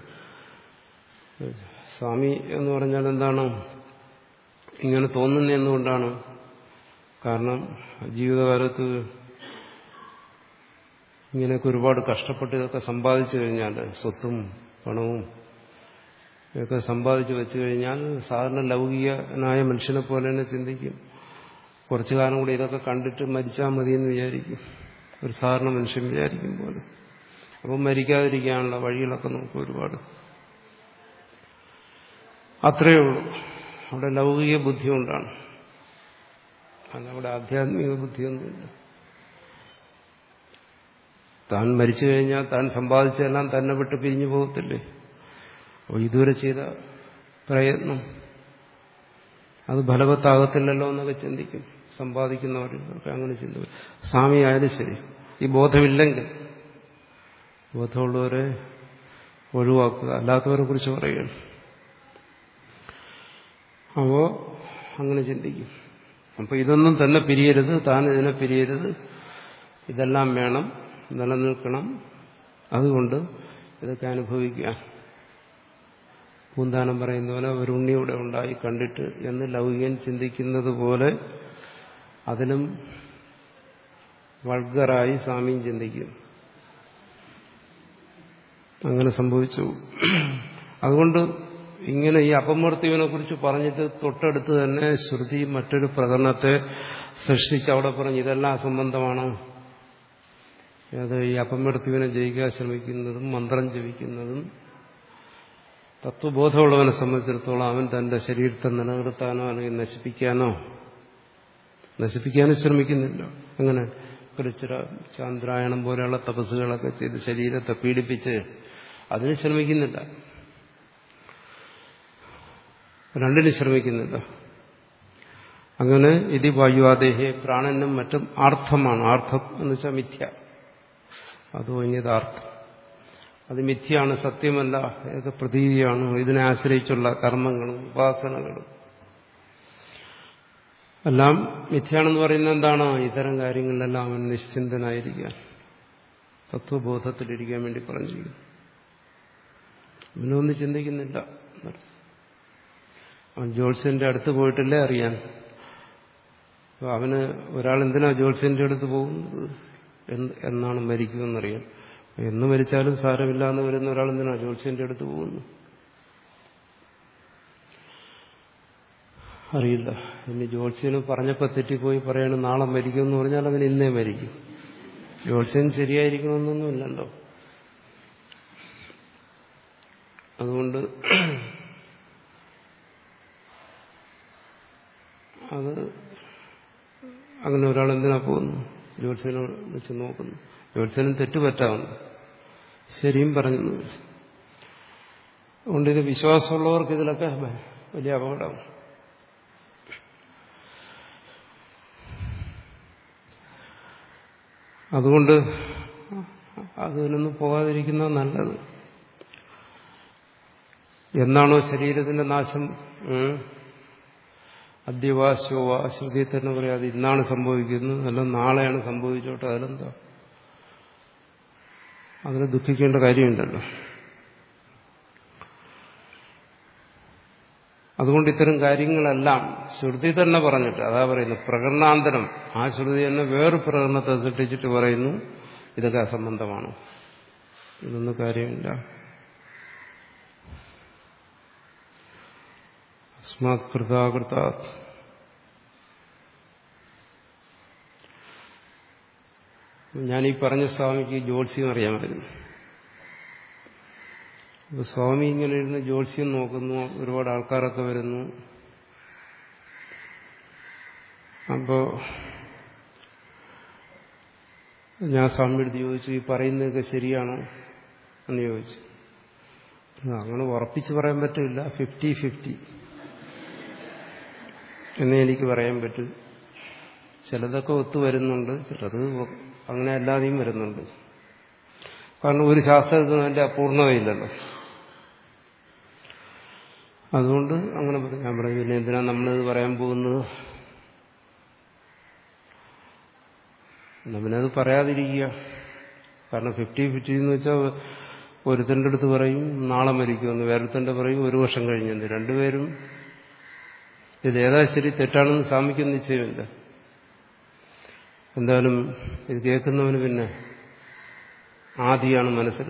സ്വാമി എന്ന് പറഞ്ഞാൽ എന്താണ് ഇങ്ങനെ തോന്നുന്ന എന്തുകൊണ്ടാണ് കാരണം ജീവിതകാലത്ത് ഇങ്ങനെയൊക്കെ ഒരുപാട് കഷ്ടപ്പെട്ട് ഇതൊക്കെ സമ്പാദിച്ചു കഴിഞ്ഞാൽ സ്വത്തും പണവും ഒക്കെ സമ്പാദിച്ചു വെച്ചു കഴിഞ്ഞാൽ സാധാരണ ലൗകികനായ മനുഷ്യനെ പോലെ തന്നെ ചിന്തിക്കും കുറച്ചു കാലം കൂടി ഇതൊക്കെ കണ്ടിട്ട് മരിച്ചാൽ മതിയെന്ന് വിചാരിക്കും ഒരു സാധാരണ മനുഷ്യൻ വിചാരിക്കും പോലെ അപ്പം മരിക്കാതിരിക്കാനുള്ള വഴികളൊക്കെ നമുക്ക് ഒരുപാട് അത്രയേ ഉള്ളൂ അവിടെ ലൗകിക ബുദ്ധി കൊണ്ടാണ് അല്ല അവിടെ ആധ്യാത്മിക ബുദ്ധിയൊന്നുമില്ല താൻ മരിച്ചു കഴിഞ്ഞാൽ താൻ സമ്പാദിച്ചതെല്ലാം തന്നെ വിട്ട് പിരിഞ്ഞു പോകത്തില്ലേ അപ്പോൾ ഇതുവരെ ചെയ്ത പ്രയത്നം അത് ഫലവത്താകത്തില്ലല്ലോ എന്നൊക്കെ ചിന്തിക്കും സമ്പാദിക്കുന്നവരൊക്കെ അങ്ങനെ ചിന്തിക്കും സ്വാമി ആയാലും ശരി ഈ ബോധമില്ലെങ്കിൽ ബോധമുള്ളവരെ ഒഴിവാക്കുക അല്ലാത്തവരെ കുറിച്ച് പറയുകയാണ് അപ്പോ അങ്ങനെ ചിന്തിക്കും അപ്പൊ ഇതൊന്നും തന്നെ പിരിയരുത് താൻ ഇതിനെ പിരിയരുത് ഇതെല്ലാം വേണം നിലനിൽക്കണം അതുകൊണ്ട് ഇതൊക്കെ അനുഭവിക്കുക പൂന്താനം പറയുന്ന പോലെ ഒരു ഉണ്ണിയുടെ ഉണ്ടായി കണ്ടിട്ട് എന്ന് ലൗകികൻ ചിന്തിക്കുന്നത് പോലെ അതിലും വൾഗറായി സ്വാമിയും ചിന്തിക്കും അങ്ങനെ സംഭവിച്ചു അതുകൊണ്ട് ഇങ്ങനെ ഈ അപമൃത്യുവിനെ കുറിച്ച് പറഞ്ഞിട്ട് തൊട്ടടുത്ത് തന്നെ ശ്രുതി മറ്റൊരു പ്രകടനത്തെ സൃഷ്ടിച്ച് അവിടെ പറഞ്ഞു ഇതെല്ലാം അസംബന്ധമാണ് അത് ഈ അപമൃത്യുവിനെ ജയിക്കാൻ ശ്രമിക്കുന്നതും മന്ത്രം ജപിക്കുന്നതും തത്വബോധമുള്ളവനെ സംബന്ധിച്ചിടത്തോളം അവൻ തന്റെ ശരീരത്തെ നിലനിർത്താനോ അല്ലെങ്കിൽ നശിപ്പിക്കാനോ നശിപ്പിക്കാനും ശ്രമിക്കുന്നില്ല അങ്ങനെ കുറിച്ചിര ചാന്ദ്രായണം പോലെയുള്ള തപസ്സുകളൊക്കെ ചെയ്ത് ശരീരത്തെ പീഡിപ്പിച്ച് അതിന് ശ്രമിക്കുന്നില്ല രണ്ടിനും ശ്രമിക്കുന്നില്ല അങ്ങനെ ഇതി വായുവാദേഹി പ്രാണനും മറ്റും ആർത്ഥമാണ് ആർത്ഥം എന്ന് വെച്ചാൽ മിഥ്യ അത് കഴിഞ്ഞതാർത്ഥം അത് മിഥ്യയാണ് സത്യമല്ല ഇതൊക്കെ പ്രതീതിയാണ് ഇതിനെ ആശ്രയിച്ചുള്ള കർമ്മങ്ങളും ഉപാസനകളും എല്ലാം മിഥ്യാണെന്ന് പറയുന്നത് എന്താണ് ഇത്തരം കാര്യങ്ങളിലെല്ലാം അവൻ നിശ്ചിന്തനായിരിക്കാൻ തത്വബോധത്തിലിരിക്കാൻ വേണ്ടി പറഞ്ഞിരിക്കുന്നു അവനൊന്നും ചിന്തിക്കുന്നില്ല അവൻ ജോത്സ്യന്റെ അടുത്ത് പോയിട്ടല്ലേ അറിയാൻ അവന് ഒരാൾ എന്തിനാ ജോത്സ്യന്റെ അടുത്ത് പോകുന്നത് എന്നാണ് മരിക്കുമെന്നറിയാൻ എന്ന് മരിച്ചാലും സാരമില്ല എന്ന് വരുന്ന ഒരാൾ എന്തിനാ ജോത്സ്യന്റെ അടുത്ത് പോകുന്നു അറിയില്ല ഇനി ജോത്സ്യന് പറഞ്ഞപ്പോൾ തെറ്റിപ്പോയി പറയണം നാളെ മരിക്കും എന്ന് പറഞ്ഞാൽ അവൻ ഇന്നേ മരിക്കും ജോത്സ്യൻ ശരിയായിരിക്കണമെന്നൊന്നുമില്ലല്ലോ അതുകൊണ്ട് അത് അങ്ങനെ ഒരാൾ എന്തിനാ പോകുന്നു ജോത്സ്യനെ വെച്ച് നോക്കുന്നു ജോത്സ്യനും തെറ്റുപറ്റാവുന്നു ശരിയും പറഞ്ഞു അതുകൊണ്ട് ഇത് വിശ്വാസമുള്ളവർക്ക് ഇതിലൊക്കെ വലിയ അപകടം അതുകൊണ്ട് അതിനൊന്നും പോകാതിരിക്കുന്ന നല്ലത് എന്നാണോ ശരീരത്തിന്റെ നാശം അദ്യവാശോവ ശ്രുതിയിൽ തന്നെ പറയാതെ ഇന്നാണ് സംഭവിക്കുന്നത് അല്ല നാളെയാണ് സംഭവിച്ചോട്ടെ അതിലെന്താ അതിന് ദുഃഖിക്കേണ്ട കാര്യമുണ്ടല്ലോ അതുകൊണ്ട് ഇത്തരം കാര്യങ്ങളെല്ലാം ശ്രുതി തന്നെ പറഞ്ഞിട്ട് അതാ പറയുന്നു പ്രകടനാന്തരം ആ ശ്രുതി തന്നെ വേറെ പ്രകടനത്തെ സൃഷ്ടിച്ചിട്ട് പറയുന്നു ഇതൊക്കെ അസംബന്ധമാണ് ഇതൊന്നും കാര്യമില്ല അസ്മാത് കൃതാകൃത ഞാൻ ഈ പറഞ്ഞ സ്വാമിക്ക് ജ്യോത്സ്യം അറിയാമായിരുന്നു അപ്പൊ സ്വാമി ഇങ്ങനെ ഇരുന്ന് ജ്യോത്സ്യം നോക്കുന്നു ഒരുപാട് ആൾക്കാരൊക്കെ വരുന്നു അപ്പോ ഞാൻ സ്വാമിയെടുത്ത് ചോദിച്ചു ഈ പറയുന്നതൊക്കെ ശരിയാണോ എന്ന് ചോദിച്ചു അങ്ങനെ ഉറപ്പിച്ച് പറയാൻ പറ്റില്ല ഫിഫ്റ്റി ഫിഫ്റ്റി എന്നേ എനിക്ക് പറയാൻ പറ്റും ചിലതൊക്കെ ഒത്തു വരുന്നുണ്ട് ചിലത് അങ്ങനെ അല്ലാതെയും വരുന്നുണ്ട് കാരണം ഒരു ശാസ്ത്രത്തിനും അതിന്റെ അപൂർണതയില്ലല്ലോ അതുകൊണ്ട് അങ്ങനെ പറയും ഞാൻ പറയും പിന്നെ എന്തിനാ നമ്മളിത് പറയാൻ പോകുന്നത് എന്നാ പിന്നെ അത് പറയാതിരിക്കുക കാരണം ഫിഫ്റ്റി ഫിഫ്റ്റി എന്ന് വെച്ചാൽ ഒരുത്തൻ്റെ അടുത്ത് പറയും നാളെ മരിക്കുമെന്ന് വേറൊരുത്തൻ്റെ പറയും ഒരു വർഷം കഴിഞ്ഞെന്ന് രണ്ടുപേരും ഇത് ഏതാ ശരി തെറ്റാണെന്ന് സ്വാമിക്കും നിശ്ചയമില്ല എന്തായാലും ഇത് കേൾക്കുന്നവന് പിന്നെ ആദിയാണ് മനസ്സിൽ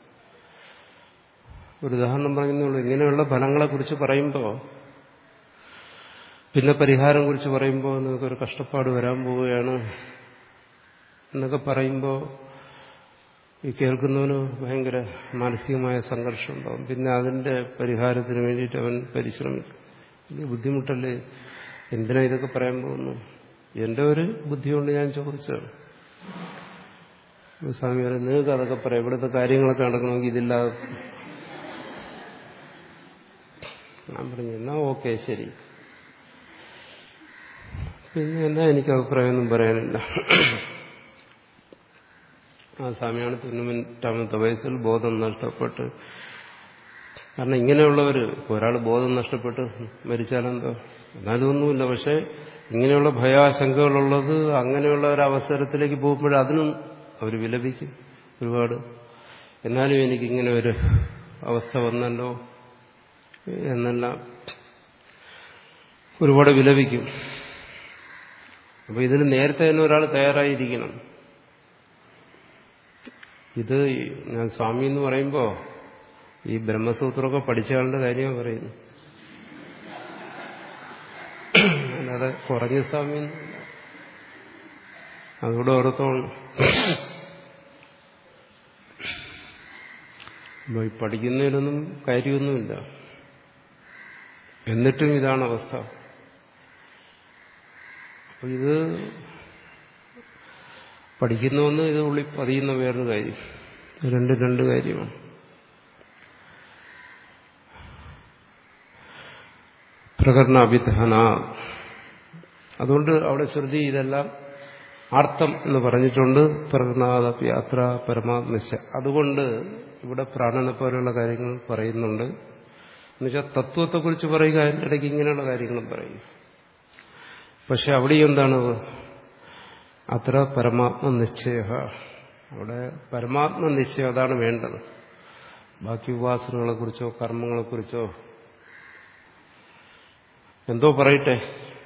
ഒരു ഉദാഹരണം പറയുന്നുള്ളൂ ഇങ്ങനെയുള്ള ഫലങ്ങളെക്കുറിച്ച് പറയുമ്പോൾ പിന്നെ പരിഹാരം കുറിച്ച് പറയുമ്പോൾ നിങ്ങൾക്കൊരു കഷ്ടപ്പാട് വരാൻ പോവുകയാണ് എന്നൊക്കെ പറയുമ്പോൾ ഈ കേൾക്കുന്നവന് ഭയങ്കര മാനസികമായ സംഘർഷം ഉണ്ടാവും പിന്നെ അതിന്റെ പരിഹാരത്തിന് വേണ്ടിയിട്ട് അവൻ പരിശ്രമിക്കും വലിയ ബുദ്ധിമുട്ടല്ലേ എന്തിനാ ഇതൊക്കെ പറയാൻ പോകുന്നു എന്റെ ഒരു ബുദ്ധി കൊണ്ട് ഞാൻ ചോദിച്ചതാണ് സ്വാമി പറയും നിങ്ങൾക്ക് അതൊക്കെ പറയാം ഇവിടുത്തെ കാര്യങ്ങളൊക്കെ നടക്കണമെങ്കിൽ ഇതില്ലാതെ ഞാൻ പറഞ്ഞു എന്നാ ഓക്കെ ശരി പിന്നെ എന്നാ എനിക്ക് അഭിപ്രായമൊന്നും പറയാനില്ല ആ സ്വാമിയാണ് തൊണ്ണൂറ്റാമത്തെ വയസ്സിൽ ബോധം നഷ്ടപ്പെട്ട് കാരണം ഇങ്ങനെയുള്ളവർ ഒരാൾ ബോധം നഷ്ടപ്പെട്ട് മരിച്ചാലെന്തോ എന്നാലും ഒന്നുമില്ല പക്ഷെ ഇങ്ങനെയുള്ള ഭയാശങ്കകളുള്ളത് അങ്ങനെയുള്ള ഒരു അവസരത്തിലേക്ക് പോകുമ്പോൾ അതിനും അവർ വിലപിക്കും ഒരുപാട് എന്നാലും എനിക്കിങ്ങനെ ഒരു അവസ്ഥ വന്നല്ലോ എന്നെല്ലാം ഒരുപാട് വിലപിക്കും അപ്പൊ ഇതിന് നേരത്തെ തന്നെ ഒരാൾ തയ്യാറായിരിക്കണം ഇത് ഞാൻ സ്വാമി എന്ന് പറയുമ്പോൾ ഈ ബ്രഹ്മസൂത്രമൊക്കെ പഠിച്ചയാളുടെ കാര്യമാണ് പറയുന്നു അല്ലാതെ കുറഞ്ഞ സ്വാമി അതുകൂടെ ഓർത്തോണം ഈ പഠിക്കുന്നതിലൊന്നും കാര്യമൊന്നുമില്ല എന്നിട്ടും ഇതാണ് അവസ്ഥ അപ്പൊ ഇത് പഠിക്കുന്നവന്ന് ഇത് ഉള്ളിൽ പതിയുന്ന വേറൊരു കാര്യം രണ്ട് രണ്ട് കാര്യമാണ് പ്രകടന അഭിധാന അതുകൊണ്ട് അവിടെ ശ്രുതി ഇതെല്ലാം ആർത്തം എന്ന് പറഞ്ഞിട്ടുണ്ട് പ്രകടനാദപി അത്ര പരമാത്മശ അതുകൊണ്ട് ഇവിടെ പ്രാണനെ പോലെയുള്ള കാര്യങ്ങൾ പറയുന്നുണ്ട് എന്നുവെച്ചാൽ തത്വത്തെക്കുറിച്ച് പറയുക അതിൻ്റെ ഇടയ്ക്ക് ഇങ്ങനെയുള്ള കാര്യങ്ങളും പറയും പക്ഷെ അവിടെ എന്താണ് അത്ര പരമാത്മ നിശ്ചയ അവിടെ പരമാത്മ നിശ്ചയം അതാണ് വേണ്ടത് ബാക്കി ഉപാസനകളെക്കുറിച്ചോ കർമ്മങ്ങളെക്കുറിച്ചോ എന്തോ പറയട്ടെ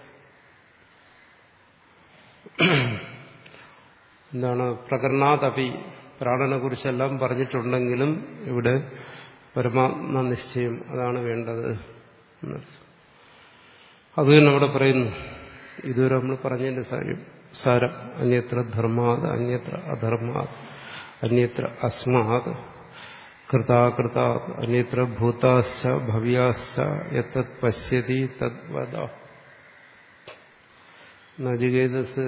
എന്താണ് പ്രകടനാതപി പ്രാണനെ കുറിച്ചെല്ലാം പറഞ്ഞിട്ടുണ്ടെങ്കിലും ഇവിടെ പരമാത്മ നിശ്ചയം അതാണ് വേണ്ടത് അത് തന്നെ അവിടെ പറയുന്നു ഇതുവരെ നമ്മൾ പറഞ്ഞതിന്റെ സാരം സാരം അന്യത്ര ധർമാത് അന്യത്ര അധർമാത് അന്യത്ര അസ്മാത് കൃതാകൃത അന്യത്ര ഭൂതാശ്ച ഭവ്യാശ്ച എത്തത് പശ്യതി തദ്വദ നജികേതസ്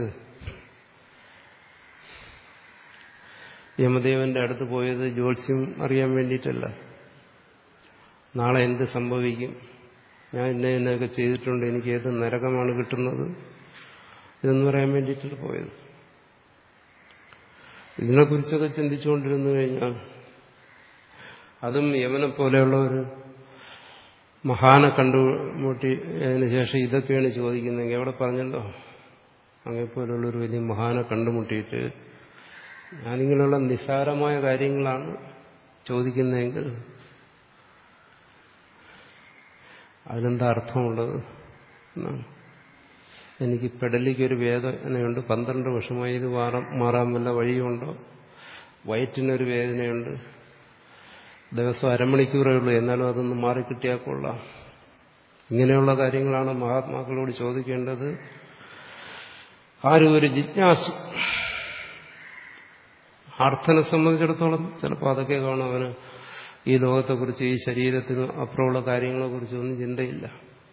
യമദേവന്റെ അടുത്ത് പോയത് ജ്യോത്സ്യം അറിയാൻ വേണ്ടിയിട്ടല്ല നാളെ എന്ത് സംഭവിക്കും ഞാൻ ഇന്ന ഇന്നൊക്കെ ചെയ്തിട്ടുണ്ട് എനിക്ക് ഏത് നരകമാണ് കിട്ടുന്നത് ഇതെന്ന് പറയാൻ വേണ്ടിയിട്ടാണ് പോയത് ഇതിനെക്കുറിച്ചൊക്കെ ചിന്തിച്ചുകൊണ്ടിരുന്നു കഴിഞ്ഞാൽ അതും യമനെ പോലെയുള്ള ഒരു മഹാനെ കണ്ടുമുട്ടിയതിനു ശേഷം ഇതൊക്കെയാണ് ചോദിക്കുന്നതെങ്കിൽ എവിടെ പറഞ്ഞല്ലോ അങ്ങനെപ്പോലുള്ള ഒരു വലിയ മഹാനെ കണ്ടുമുട്ടിയിട്ട് ഞാനിങ്ങനെയുള്ള നിസ്സാരമായ കാര്യങ്ങളാണ് ചോദിക്കുന്നതെങ്കിൽ അതിനെന്താ അർത്ഥമുള്ളത് എന്നാണ് എനിക്ക് പെടലിക്കൊരു വേദനയുണ്ട് പന്ത്രണ്ട് വർഷമായി ഇത് മാറാൻ മാറാൻ വല്ല വഴിയുണ്ടോ വയറ്റിനൊരു വേദനയുണ്ട് ദിവസം അരമണിക്കൂറേ ഉള്ളൂ എന്നാലും അതൊന്ന് മാറിക്കിട്ടിയാൽ കൊള്ളാം ഇങ്ങനെയുള്ള കാര്യങ്ങളാണ് മഹാത്മാക്കളോട് ചോദിക്കേണ്ടത് ആരും ഒരു ജിജ്ഞാസു ആർത്ഥനെ സംബന്ധിച്ചിടത്തോളം ചിലപ്പോൾ അതൊക്കെ കാണും അവന് ഈ ലോകത്തെക്കുറിച്ച് ഈ ശരീരത്തിന് അപ്പുറമുള്ള കാര്യങ്ങളെക്കുറിച്ചൊന്നും ചിന്തയില്ല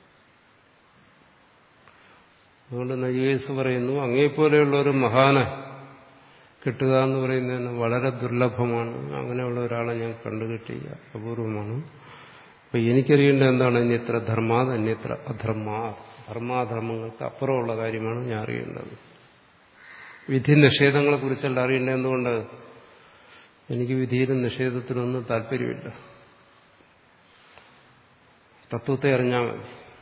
അതുകൊണ്ട് നജികേസ് പറയുന്നു അങ്ങേപ്പോലെയുള്ള ഒരു മഹാനെ കിട്ടുക എന്ന് പറയുന്നതിന് വളരെ ദുർലഭമാണ് അങ്ങനെയുള്ള ഒരാളെ ഞാൻ കണ്ടുകിട്ടിയ അപൂർവമാണ് അപ്പൊ എനിക്കറിയേണ്ട എന്താണ് അന്യത്ര ധർമാത് അന്യത്ര അധർമാ ധർമാധർമ്മങ്ങൾക്ക് അപ്പുറമുള്ള കാര്യമാണ് ഞാൻ അറിയേണ്ടത് വിധി നിഷേധങ്ങളെ കുറിച്ചല്ല അറിയേണ്ടത് എന്തുകൊണ്ട് എനിക്ക് വിധിയിലും നിഷേധത്തിലൊന്നും താല്പര്യമില്ല തത്വത്തെ അറിഞ്ഞാൽ മതി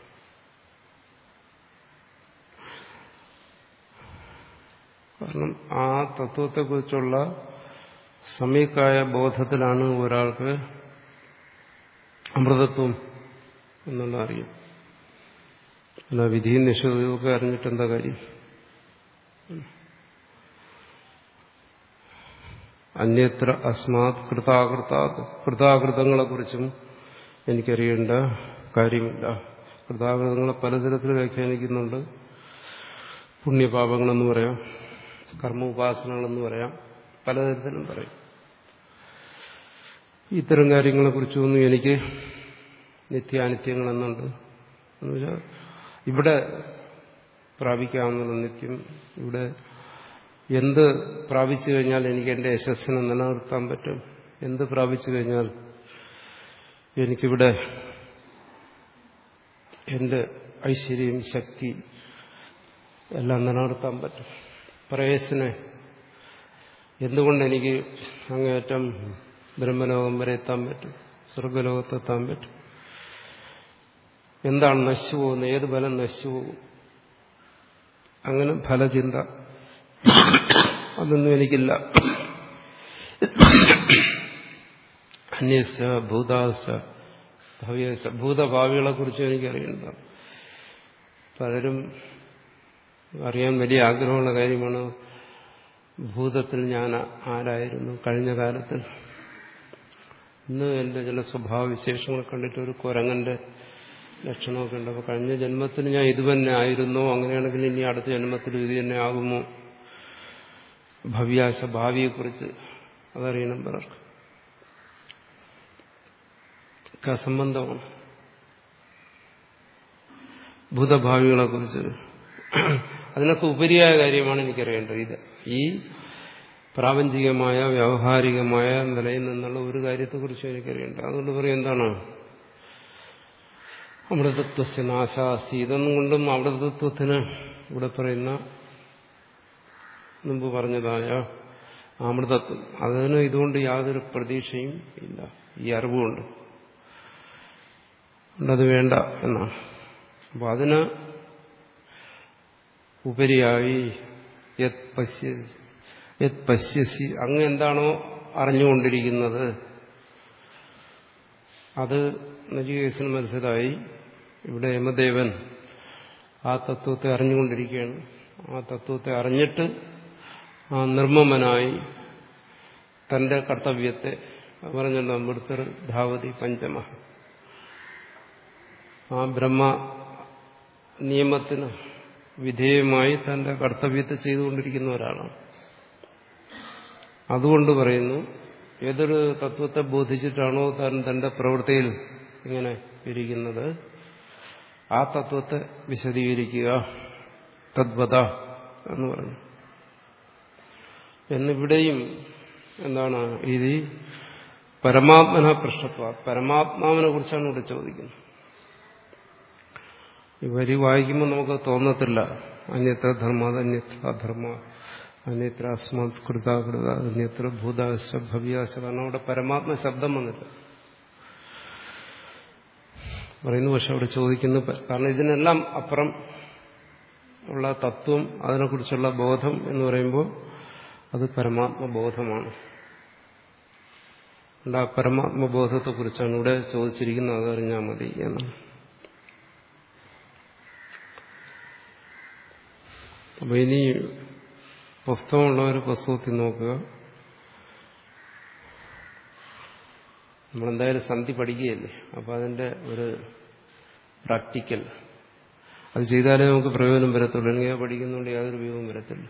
കാരണം ആ തത്വത്തെക്കുറിച്ചുള്ള സമീകായ ബോധത്തിലാണ് ഒരാൾക്ക് അമൃതത്വം എന്നുള്ള അറിയും അല്ല വിധിയും നിഷേധമൊക്കെ അറിഞ്ഞിട്ട് എന്താ കാര്യം അന്യത്ര അസ്മാത് കൃതാകൃതാത് കൃതാകൃതങ്ങളെക്കുറിച്ചും എനിക്കറിയേണ്ട കാര്യമില്ല കൃതാകൃതങ്ങളെ പലതരത്തിൽ വ്യാഖ്യാനിക്കുന്നുണ്ട് പുണ്യപാപങ്ങളെന്ന് പറയാം കർമ്മ ഉപാസനകളെന്ന് പറയാം പലതരത്തിലും പറയും ഇത്തരം കാര്യങ്ങളെക്കുറിച്ചൊന്നും എനിക്ക് നിത്യാനിത്യങ്ങളെന്നുണ്ട് എന്ന് വെച്ചാൽ ഇവിടെ പ്രാപിക്കാവുന്ന നിത്യം ഇവിടെ എന്ത് പ്രാപിച്ചു കഴിഞ്ഞാൽ എനിക്ക് എൻ്റെ യശസ്സിനെ നിലനിർത്താൻ പറ്റും എന്ത് പ്രാപിച്ചു കഴിഞ്ഞാൽ എനിക്കിവിടെ എൻ്റെ ഐശ്വര്യം ശക്തി എല്ലാം നിലനിർത്താൻ പറ്റും പ്രേയസിനെ എന്തുകൊണ്ട് എനിക്ക് അങ്ങേയറ്റം ബ്രഹ്മലോകം വരെ എത്താൻ പറ്റും സ്വർഗലോകത്തെത്താൻ പറ്റും എന്താണ് നശിച്ചു പോകുന്നത് ഏത് ബലം നശിച്ചു പോകും അങ്ങനെ ഫലചിന്ത അതൊന്നും എനിക്കില്ല അന്യസ ഭൂതാസ ഭവ്യസ ഭൂതഭാവികളെ കുറിച്ച് എനിക്കറിയണ്ട പലരും അറിയാൻ വലിയ ആഗ്രഹമുള്ള കാര്യമാണ് ഭൂതത്തിൽ ഞാൻ ആരായിരുന്നു കഴിഞ്ഞ കാലത്തിൽ ഇന്ന് എൻ്റെ ചില സ്വഭാവവിശേഷങ്ങൾ കണ്ടിട്ട് ഒരു കുരങ്ങന്റെ ലക്ഷണമൊക്കെ ഉണ്ട് അപ്പോൾ കഴിഞ്ഞ ജന്മത്തിൽ ഞാൻ ഇത് തന്നെ ആയിരുന്നോ അങ്ങനെയാണെങ്കിൽ ഇനി അടുത്ത ജന്മത്തിൽ ഇത് തന്നെ ആകുമോ ഭവ്യാസ ഭാവിയെക്കുറിച്ച് അതറിയണം പലർക്കും സംബന്ധമാണ് ഭൂതഭാവികളെക്കുറിച്ച് അതിനൊക്കെ ഉപരിയായ കാര്യമാണ് എനിക്കറിയേണ്ടത് ഇത് ഈ പ്രാപഞ്ചികമായ വ്യാവഹാരികമായ നിലയിൽ നിന്നുള്ള ഒരു കാര്യത്തെക്കുറിച്ച് എനിക്കറിയേണ്ടത് അതുകൊണ്ട് പറയും എന്താണ് അമൃതത്വസ് നാശാസ്തി ഇതൊന്നും കൊണ്ടും അമൃതത്വത്തിന് ഇവിടെ പറയുന്ന മുമ്പ് പറഞ്ഞതായ അമൃതത്വം അതിന് ഇതുകൊണ്ട് യാതൊരു പ്രതീക്ഷയും ഇല്ല ഈ അറിവുകൊണ്ട് അത് വേണ്ട എന്നാണ് അപ്പോൾ അതിന് ഉപരിയായി യത് പശ്യ യത് പശ്യസി അങ്ങ് എന്താണോ അറിഞ്ഞുകൊണ്ടിരിക്കുന്നത് അത് നജികേസിന് മനസ്സിലായി ഇവിടെ യമദേവൻ ആ തത്വത്തെ അറിഞ്ഞുകൊണ്ടിരിക്കുകയാണ് ആ തത്വത്തെ അറിഞ്ഞിട്ട് ആ നിർമ്മമനായി തന്റെ കർത്തവ്യത്തെ പറഞ്ഞല്ലോ അമൃതർ ധാവതി പഞ്ചമ ആ ബ്രഹ്മ നിയമത്തിന് വിധേയമായി തന്റെ കർത്തവ്യത്തെ ചെയ്തുകൊണ്ടിരിക്കുന്ന ഒരാളാണ് അതുകൊണ്ട് പറയുന്നു ഏതൊരു തത്വത്തെ ബോധിച്ചിട്ടാണോ താൻ തന്റെ പ്രവൃത്തിയിൽ ഇങ്ങനെ ഇരിക്കുന്നത് ആ തത്വത്തെ വിശദീകരിക്കുക തദ്വത എന്ന് പറഞ്ഞു എന്നിവിടെയും എന്താണ് ഇത് പരമാത്മന പൃഷ്ഠത്വ പരമാത്മാവിനെ കുറിച്ചാണ് ഇവിടെ ചോദിക്കുന്നത് ഈ വരി വായിക്കുമ്പോൾ നമുക്ക് തോന്നത്തില്ല അന്യത്ര ധർമ്മ അന്യത്ര അധർമ്മ അന്യത്ര അസ്മത് കൃതാകൃത അന്യത്ര ഭൂതാശ ഭവ്യാശ കാരണം അവിടെ പരമാത്മ ശബ്ദം വന്നില്ല പറയുന്നു പക്ഷെ അവിടെ ചോദിക്കുന്നു കാരണം ഇതിനെല്ലാം അപ്പുറം ഉള്ള തത്വം അതിനെക്കുറിച്ചുള്ള ബോധം എന്ന് പറയുമ്പോൾ അത് പരമാത്മബോധമാണ് ആ പരമാത്മബോധത്തെക്കുറിച്ചാണ് ഇവിടെ ചോദിച്ചിരിക്കുന്നത് അതറിഞ്ഞാൽ മതി എന്നാണ് അപ്പൊ ഇനി പുസ്തകമുള്ളവർ പുസ്തകത്തിൽ നോക്കുക നമ്മളെന്തായാലും സന്ധി പഠിക്കുകയല്ലേ അപ്പൊ അതിന്റെ ഒരു പ്രാക്ടിക്കൽ അത് ചെയ്താലേ നമുക്ക് പ്രയോജനം വരത്തുള്ളൂ അല്ലെങ്കിൽ അത് പഠിക്കുന്നുണ്ട് യാതൊരു ഉപയോഗവും വരത്തില്ല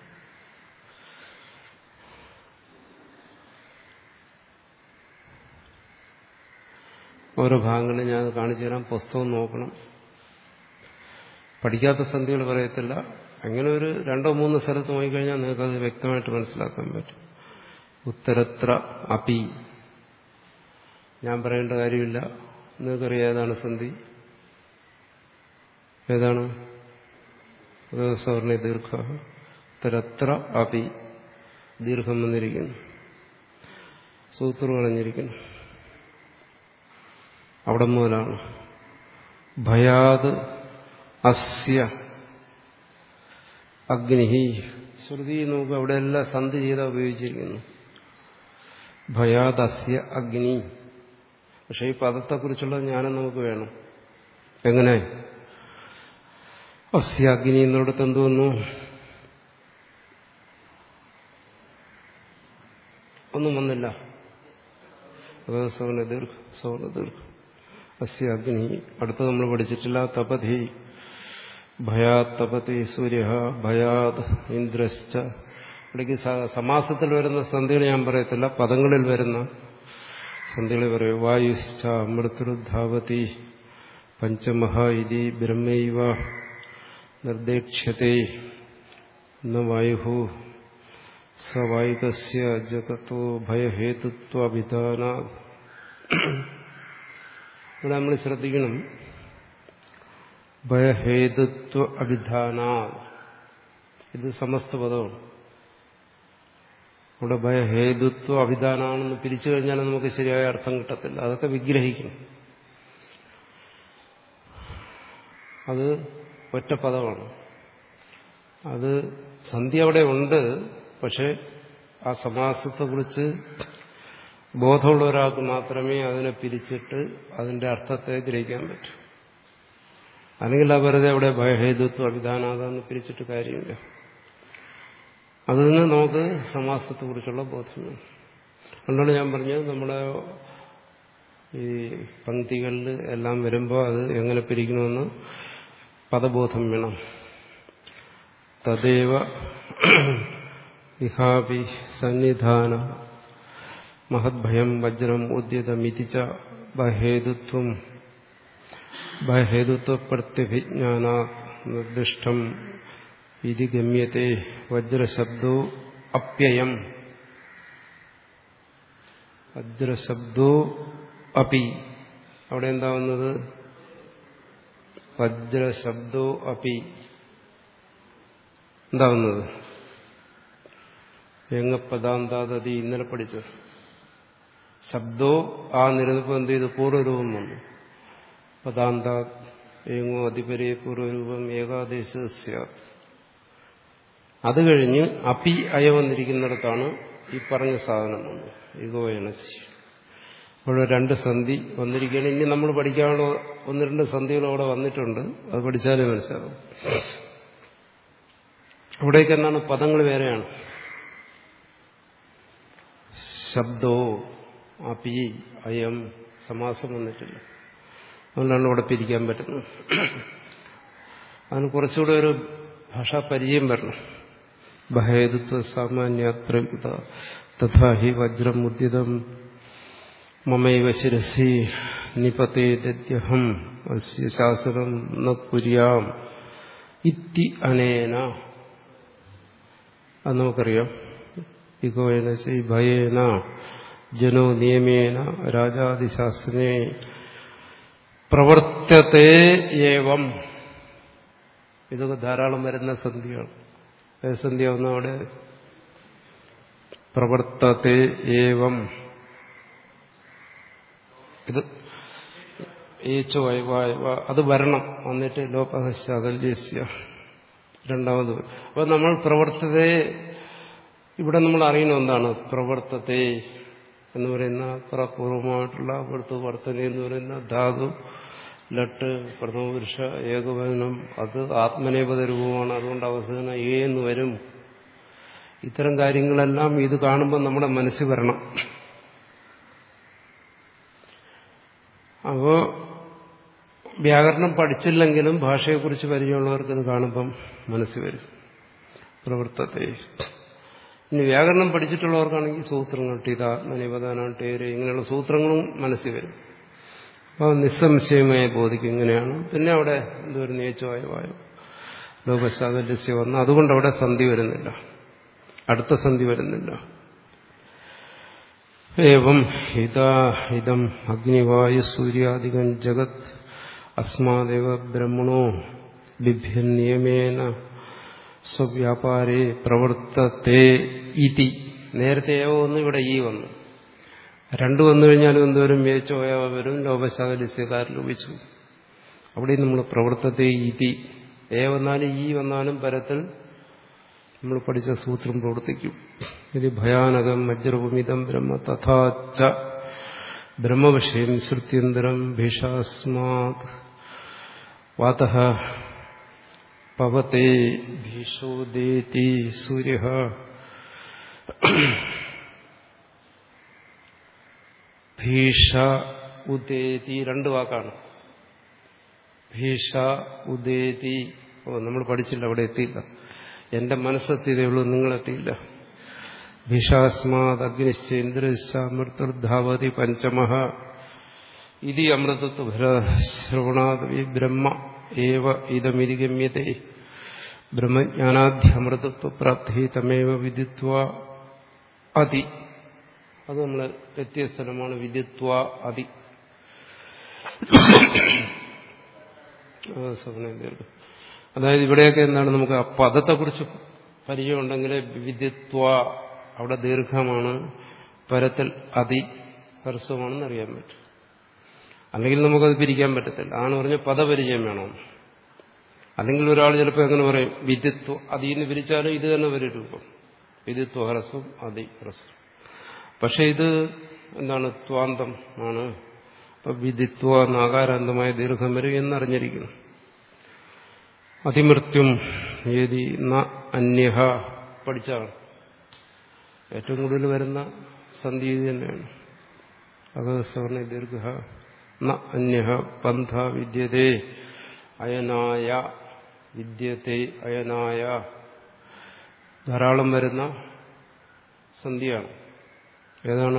ഓരോ ഭാഗങ്ങളും ഞാൻ കാണിച്ചു തരാം പുസ്തകം നോക്കണം പഠിക്കാത്ത സന്ധികൾ പറയത്തില്ല അങ്ങനെ ഒരു രണ്ടോ മൂന്നോ സ്ഥലത്ത് നോക്കിക്കഴിഞ്ഞാൽ നിങ്ങൾക്കത് വ്യക്തമായിട്ട് മനസ്സിലാക്കാൻ പറ്റും ഉത്തരത്ര അപി ഞാൻ പറയേണ്ട കാര്യമില്ല നിങ്ങൾക്കറിയാം ഏതാണ് സന്ധി ഏതാണ് സവർണ ദീർഘ ഉത്തരത്ര അപി ദീർഘം വന്നിരിക്കുന്നു സൂത്രം കളഞ്ഞിരിക്കുന്നു അവിടെ മുതലാണ് ഭയാത് അസ്യ അഗ്നി ശ്രുതി നോക്ക് അവിടെ എല്ലാം സന്ധി ചെയ്ത ഉപയോഗിച്ചിരിക്കുന്നു ഭയാദസ്യ അഗ്നി പക്ഷെ ഈ പദത്തെക്കുറിച്ചുള്ള ജ്ഞാനം നമുക്ക് വേണം എങ്ങനെ അസ്യ അഗ്നി എന്നിടത്ത് എന്ത് വന്നു ഒന്നും വന്നില്ല സവർണ ദീർഘ സവർണ ദീർഘ അസ്യ അഗ്നി അടുത്ത് നമ്മൾ പഠിച്ചിട്ടില്ല തപതി ഭയാത് തപതി സൂര്യ ഭയാത് ഇന്ദ്രശ്ച ഇടയ്ക്ക് സമാസത്തിൽ വരുന്ന സന്ധികൾ ഞാൻ പറയത്തില്ല പദങ്ങളിൽ വരുന്ന സന്ധികൾ പറയും വായുശ്ച മൃത്യുധാവതി പഞ്ചമഹ ഇതി ബ്രഹ്മൈവ നിർദ്ദേക്ഷ്യത്തെ ന വായു സവായുകസ്യ ജഗത്തോ ഭയഹേതുത്വഭിധാന ഇവിടെ നമ്മൾ ശ്രദ്ധിക്കണം ഭയഹേതുത്വ അഭിധാന ഇത് സമസ്ത പദമാണ് അവിടെ ഭയഹേതുത്വ അഭിധാനാണെന്ന് പിരിച്ചു കഴിഞ്ഞാൽ നമുക്ക് ശരിയായ അർത്ഥം കിട്ടത്തില്ല അതൊക്കെ വിഗ്രഹിക്കണം അത് ഒറ്റ പദമാണ് അത് സന്ധ്യ അവിടെ ഉണ്ട് പക്ഷെ ആ സമാസത്തെക്കുറിച്ച് ബോധമുള്ള ഒരാൾക്ക് മാത്രമേ അതിനെ പിരിച്ചിട്ട് അതിന്റെ അർത്ഥത്തെ ഗ്രഹിക്കാൻ പറ്റൂ അല്ലെങ്കിൽ ആ വെറുതെ അവിടെ ഭയഹേതുത്വ അഭിധാനാതെന്ന് പിരിച്ചിട്ട് കാര്യമില്ല അതിൽ നിന്ന് നമുക്ക് സമാസത്തെക്കുറിച്ചുള്ള ബോധം വേണം അതുകൊണ്ടാണ് ഞാൻ പറഞ്ഞത് നമ്മുടെ ഈ പങ്ക്തികളിൽ എല്ലാം വരുമ്പോൾ അത് എങ്ങനെ പിരിക്കണമെന്ന് പദബോധം വേണം തദേവ ഇഹാപി സന്നിധാന മഹദ്ഭയം വജ്രം ഉദ്യതമിതിച്ച ബഹേതുത്വം ബഹേതുത്വപ്രത്യഭിജ്ഞാന നിർദ്ദിഷ്ടം ഇതി ഗമ്യത്തെ വജ്രശബ്ദോ അപ്യയം വജ്രശബ്ദോ അപി അവിടെ എന്താവുന്നത് വജ്രശബ്ദോ അപി എന്താവുന്നത് എങ്ങപ്പദാന്താതതി ഇന്നലെ പഠിച്ചത് ശബ്ദോ ആ നിരന്തരം എന്ത് ചെയ്തു പൂർവ്വരൂപം വന്നു പദാന്ത ഏങ്ങോ അധിപരെ പൂർവ്വരൂപം ഏകാദേശ സ്യാത് അത് കഴിഞ്ഞ് അപി അയ വന്നിരിക്കുന്നിടത്താണ് ഈ പറഞ്ഞ സാധനം വന്നു ഇഗോ എനർജി ഇവിടെ രണ്ട് സന്ധി വന്നിരിക്കുകയാണ് ഇനി നമ്മൾ പഠിക്കാനുള്ള ഒന്ന് രണ്ട് സന്ധികൾ അവിടെ വന്നിട്ടുണ്ട് അത് പഠിച്ചാലേ മനസ്സിലാവും അവിടേക്ക് എന്നാണ് പദങ്ങൾ വേറെയാണ് ശബ്ദോ അപി അയം സമാസം വന്നിട്ടില്ല അതുകൊണ്ടാണ് ഇവിടെ പിരിക്കാൻ പറ്റുന്നത് അതിന് കുറച്ചുകൂടെ ഒരു ഭാഷാ പരിചയം വരണം ഭഹേതുത്വ സാമാന്യാത്രയുത തഥാ ഹി വജ്രം മുദ്യതം മമൈവ ശിരസി നിപതേ ദദ്യഹം അസ്യ ശാസനം ന കുര്യാം ഇത്തി അനേന അത് നമുക്കറിയാം ഇഗോയന സി ഭയേന ജനോ നിയമേന രാജാതിശാസനെ പ്രവർത്തത്തെ ഏവം ഇതൊക്കെ ധാരാളം വരുന്ന സന്ധിയാണ് ഏത് സന്ധ്യാവുന്ന അവിടെ പ്രവർത്തത്തെ ഏവം ഇത് ഏച്ചോ അത് വരണം വന്നിട്ട് ലോപഹശകല്യസ്യ രണ്ടാമത് അപ്പൊ നമ്മൾ പ്രവർത്തതയെ ഇവിടെ നമ്മൾ അറിയണം എന്താണ് പ്രവർത്തത്തെ എന്ന് പറയുന്ന അത്ര പൂർവമായിട്ടുള്ള അവിടുത്തെ വർത്തന എന്ന് പറയുന്ന ധാതു ലട്ട് പ്രഥമപുരുഷ ഏകവചനം അത് ആത്മനേപത രൂപമാണ് അതുകൊണ്ട് അവസാനം ഏ എന്ന് വരും ഇത്തരം കാര്യങ്ങളെല്ലാം ഇത് കാണുമ്പോൾ നമ്മുടെ മനസ്സിൽ വരണം അപ്പോ വ്യാകരണം പഠിച്ചില്ലെങ്കിലും ഭാഷയെക്കുറിച്ച് പരിചയമുള്ളവർക്ക് ഇത് കാണുമ്പം മനസ്സിൽ വരും പ്രവൃത്തത്തെ ഇനി വ്യാകരണം പഠിച്ചിട്ടുള്ളവർക്കാണെങ്കിൽ സൂത്രങ്ങൾ ടീതാത്മനിപദാന ടേര് ഇങ്ങനെയുള്ള സൂത്രങ്ങളും മനസ്സിൽ വരും അപ്പോൾ നിസ്സംശയമായി ബോധിക്കും ഇങ്ങനെയാണ് പിന്നെ അവിടെ എന്തൊരു നേച്ചമായ വായു ലോകശാകല്യസ്യ വന്ന് അതുകൊണ്ട് അവിടെ സന്ധി വരുന്നില്ല അടുത്ത സന്ധി വരുന്നില്ല ഏവം ഹിതാ ഹിതം അഗ്നിവായു സൂര്യാദികം ജഗത് അസ്മാദേവ ബ്രഹ്മണോ ബിഭ്യനിയമേന സ്വവ്യാപാരേ പ്രവർത്തത്തെ ഇതി നേരത്തെ ഏവോ ഒന്ന് ഇവിടെ ഈ വന്നു രണ്ടു വന്നു കഴിഞ്ഞാലും എന്തോരും വേച്ചോയ വരും ലോകശാകലിസ്യക്കാരിൽ ലോപിച്ചു അവിടെ നമ്മൾ പ്രവർത്തത്തെ ഇതി ഏ വന്നാലും ഈ വന്നാലും പരത്തിൽ നമ്മൾ പഠിച്ച സൂത്രം പ്രവർത്തിക്കും ഇത് ഭയാനകം വജ്രഭൂമിതം ബ്രഹ്മ തഥാച്ച ബ്രഹ്മവിഷയം ശ്രുത്യന്തരം ഭീഷാസ്മാത് വാത പവത്തെ ഭീഷോദേതി സൂര്യ ഭീഷ ഉദേതി രണ്ട് വാക്കാണ് ഭീഷ ഉദേതി ഓ നമ്മൾ പഠിച്ചില്ല അവിടെ എത്തിയില്ല എന്റെ മനസ്സെത്തിയതേ ഉള്ളൂ നിങ്ങളെത്തിയില്ല ഭീഷാസ്മാത് അഗ്നിശ്ചേന്ദ്രമൃതർധാവതി പഞ്ചമ ഇതി അമൃതത്വശ്രവണാദ് ബ്രഹ്മ ഏവ ഇതമിരിഗമ്യത്തെ ബ്രഹ്മജ്ഞാനാധ്യമൃതത്വ പ്രാപ്തി തമേവ വിദിത്വ അതി അത് നമ്മൾ എത്തിയ സ്ഥലമാണ് വിദിത്വ അതി അതായത് ഇവിടെയൊക്കെ എന്താണ് നമുക്ക് ആ പദത്തെക്കുറിച്ച് പരിചയമുണ്ടെങ്കിൽ വിദിത്വ അവിടെ ദീർഘമാണ് പരത്തിൽ അതി ഹ്രസ്വമാണെന്ന് അറിയാൻ പറ്റും അല്ലെങ്കിൽ നമുക്കത് പിരിക്കാൻ പറ്റത്തില്ല ആണ് പറഞ്ഞ പദപരിചയം വേണം അല്ലെങ്കിൽ ഒരാൾ ചിലപ്പോൾ എങ്ങനെ പറയും വിദിത്വ അതിന്ന് പിരിച്ചാലും ഇത് തന്നെ ഒരു രൂപം വിദിത്വ ഹ്രസ്വം അതി ഹ്രസ്വം പക്ഷെ ഇത് എന്താണ് ത്വാന്തം ആണ് അപ്പൊ വിദിത്വ നാകാരാന്തമായ ദീർഘം വരും എന്നറിഞ്ഞിരിക്കുന്നു അതിമൃത്യും ഏതി ന അന്യഹ പഠിച്ചാണ് ഏറ്റവും കൂടുതൽ വരുന്ന സന്ധി ഇത് തന്നെയാണ് അകസവർണ ദീർഘ ന അന്യഹ പന്ഥ വിദ്യതേ അയനായ വിദ്യത്തെ അയനായ ധാരാളം വരുന്ന സന്ധിയാണ് ഏതാണ്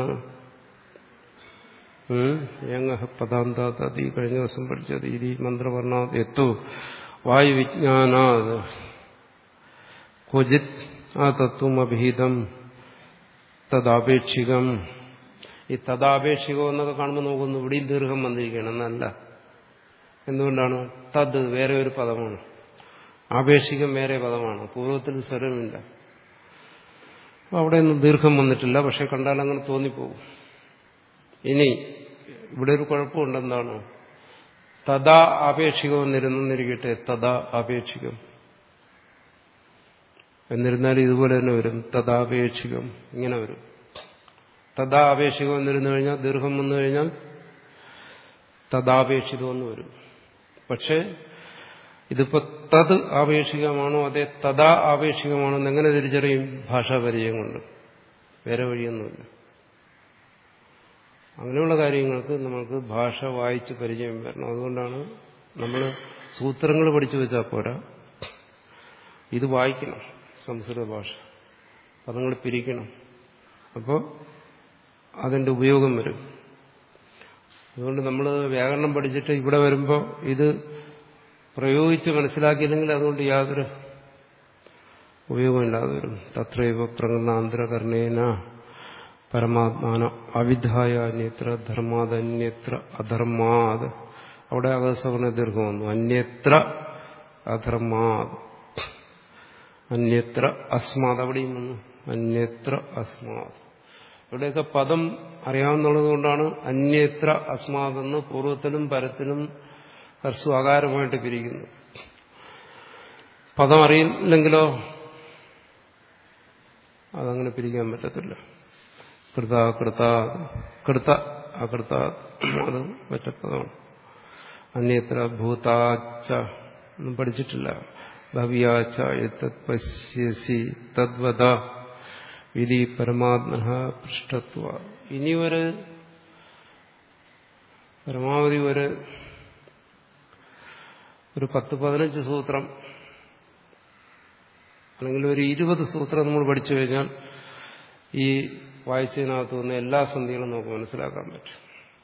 യങ്ങ പദാന്താതി കഴിഞ്ഞ ദിവസം പഠിച്ചത് ഇതി മന്ത്രവർണ്ണാത് എത്തു വായുവിജ്ഞാനാത് ക്വചിത് ആ തത്വം അഭിഹിതം തദാപേക്ഷികം ഈ തദാപേക്ഷികം എന്നൊക്കെ കാണുമ്പോൾ നോക്കുന്നു ഇവിടെയും ദീർഘം വന്നിരിക്കണം എന്നല്ല എന്തുകൊണ്ടാണ് തത് വേറെ ഒരു പദമാണ് ആപേക്ഷികം വേറെ പദമാണ് പൂർവ്വത്തിൽ സ്വരമില്ല അവിടെ ഒന്നും ദീർഘം വന്നിട്ടില്ല പക്ഷെ കണ്ടാൽ അങ്ങനെ തോന്നിപ്പോകും ഇനി ഇവിടെ ഒരു കുഴപ്പമുണ്ടെന്താണ് തഥാ ആപേക്ഷികം എന്നിരുന്നിരിക്കട്ടെ തഥാ ആപേക്ഷികം എന്നിരുന്നാലും ഇതുപോലെ തന്നെ വരും തഥാപേക്ഷികം ഇങ്ങനെ വരും തഥാ ആപേക്ഷികം എന്നിരുന്നു കഴിഞ്ഞാൽ ദീർഘം വന്നു കഴിഞ്ഞാൽ തഥാപേക്ഷിതം എന്ന് വരും പക്ഷേ ഇതിപ്പോ തത് ആപേക്ഷികമാണോ അതെ തഥാ ആപേക്ഷികമാണോ എന്ന് എങ്ങനെ തിരിച്ചറിയും ഭാഷാപരിചയം കൊണ്ട് വേറെ വഴിയൊന്നുമില്ല അങ്ങനെയുള്ള കാര്യങ്ങൾക്ക് നമ്മൾക്ക് ഭാഷ വായിച്ച് പരിചയം വരണം അതുകൊണ്ടാണ് നമ്മൾ സൂത്രങ്ങൾ പഠിച്ചു വെച്ചാൽ പോരാ ഇത് വായിക്കണം സംസ്കൃത ഭാഷ പദങ്ങൾ പിരിക്കണം അപ്പോൾ അതിൻ്റെ ഉപയോഗം വരും അതുകൊണ്ട് നമ്മൾ വ്യാകരണം പഠിച്ചിട്ട് ഇവിടെ വരുമ്പോൾ ഇത് പ്രയോഗിച്ച് മനസ്സിലാക്കിയില്ലെങ്കിൽ അതുകൊണ്ട് യാതൊരു ഉപയോഗമില്ലാതെ വരും തത്രൈവ പ്രകടനാന്തരകർണേന പരമാത്മാന അവിധായ അന്യത്ര ധർമാദന്യത്ര അധർമാത് അവിടെ അകസവർണ ദീർഘം വന്നു അന്യത്ര അധർമാത് അന്യത്ര അസ്മാത് അവിടെയും വന്നു അന്യത്ര അസ്മാത് ഇവിടെയൊക്കെ പദം അറിയാവുന്നുള്ളത് കൊണ്ടാണ് അന്യത്ര അസ്മാതെന്ന് പൂർവ്വത്തിലും പരത്തിലും ഹർസ്വ ആകാരമായിട്ട് പിരിക്കുന്നത് പദം അറിയില്ലെങ്കിലോ അതങ്ങനെ പിരിക്കാൻ പറ്റത്തില്ല കൃത കൃത കൃത അകൃത അത് മറ്റേ പദമാണ് അന്യത്ര ഭൂതാച്ച ഒന്നും പഠിച്ചിട്ടില്ല ഭവ്യാച്ച എത്തത് പശ്യസി തദ്വത വിധി പരമാത്മന പൃഷ്ടത്വ ഇനി ഒരു പരമാവധി ഒരു ഒരു പത്ത് പതിനഞ്ച് സൂത്രം അല്ലെങ്കിൽ ഒരു ഇരുപത് സൂത്രം നമ്മൾ പഠിച്ചു കഴിഞ്ഞാൽ ഈ വായിച്ചതിനകത്ത് നിന്ന് എല്ലാ സന്ധികളും നമുക്ക് മനസ്സിലാക്കാൻ പറ്റും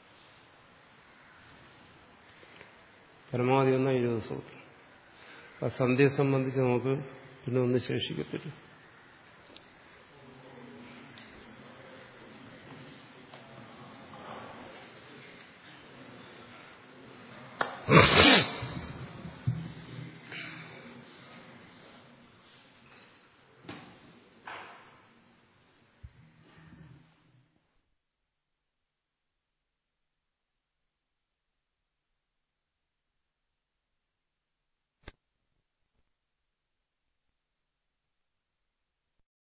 പരമാവധി ഒന്ന ഇരുപത് സൂത്രം ആ സന്ധ്യയെ സംബന്ധിച്ച് നമുക്ക് പിന്നെ ഒന്നും ശേഷിക്കത്തില്ല Thank you.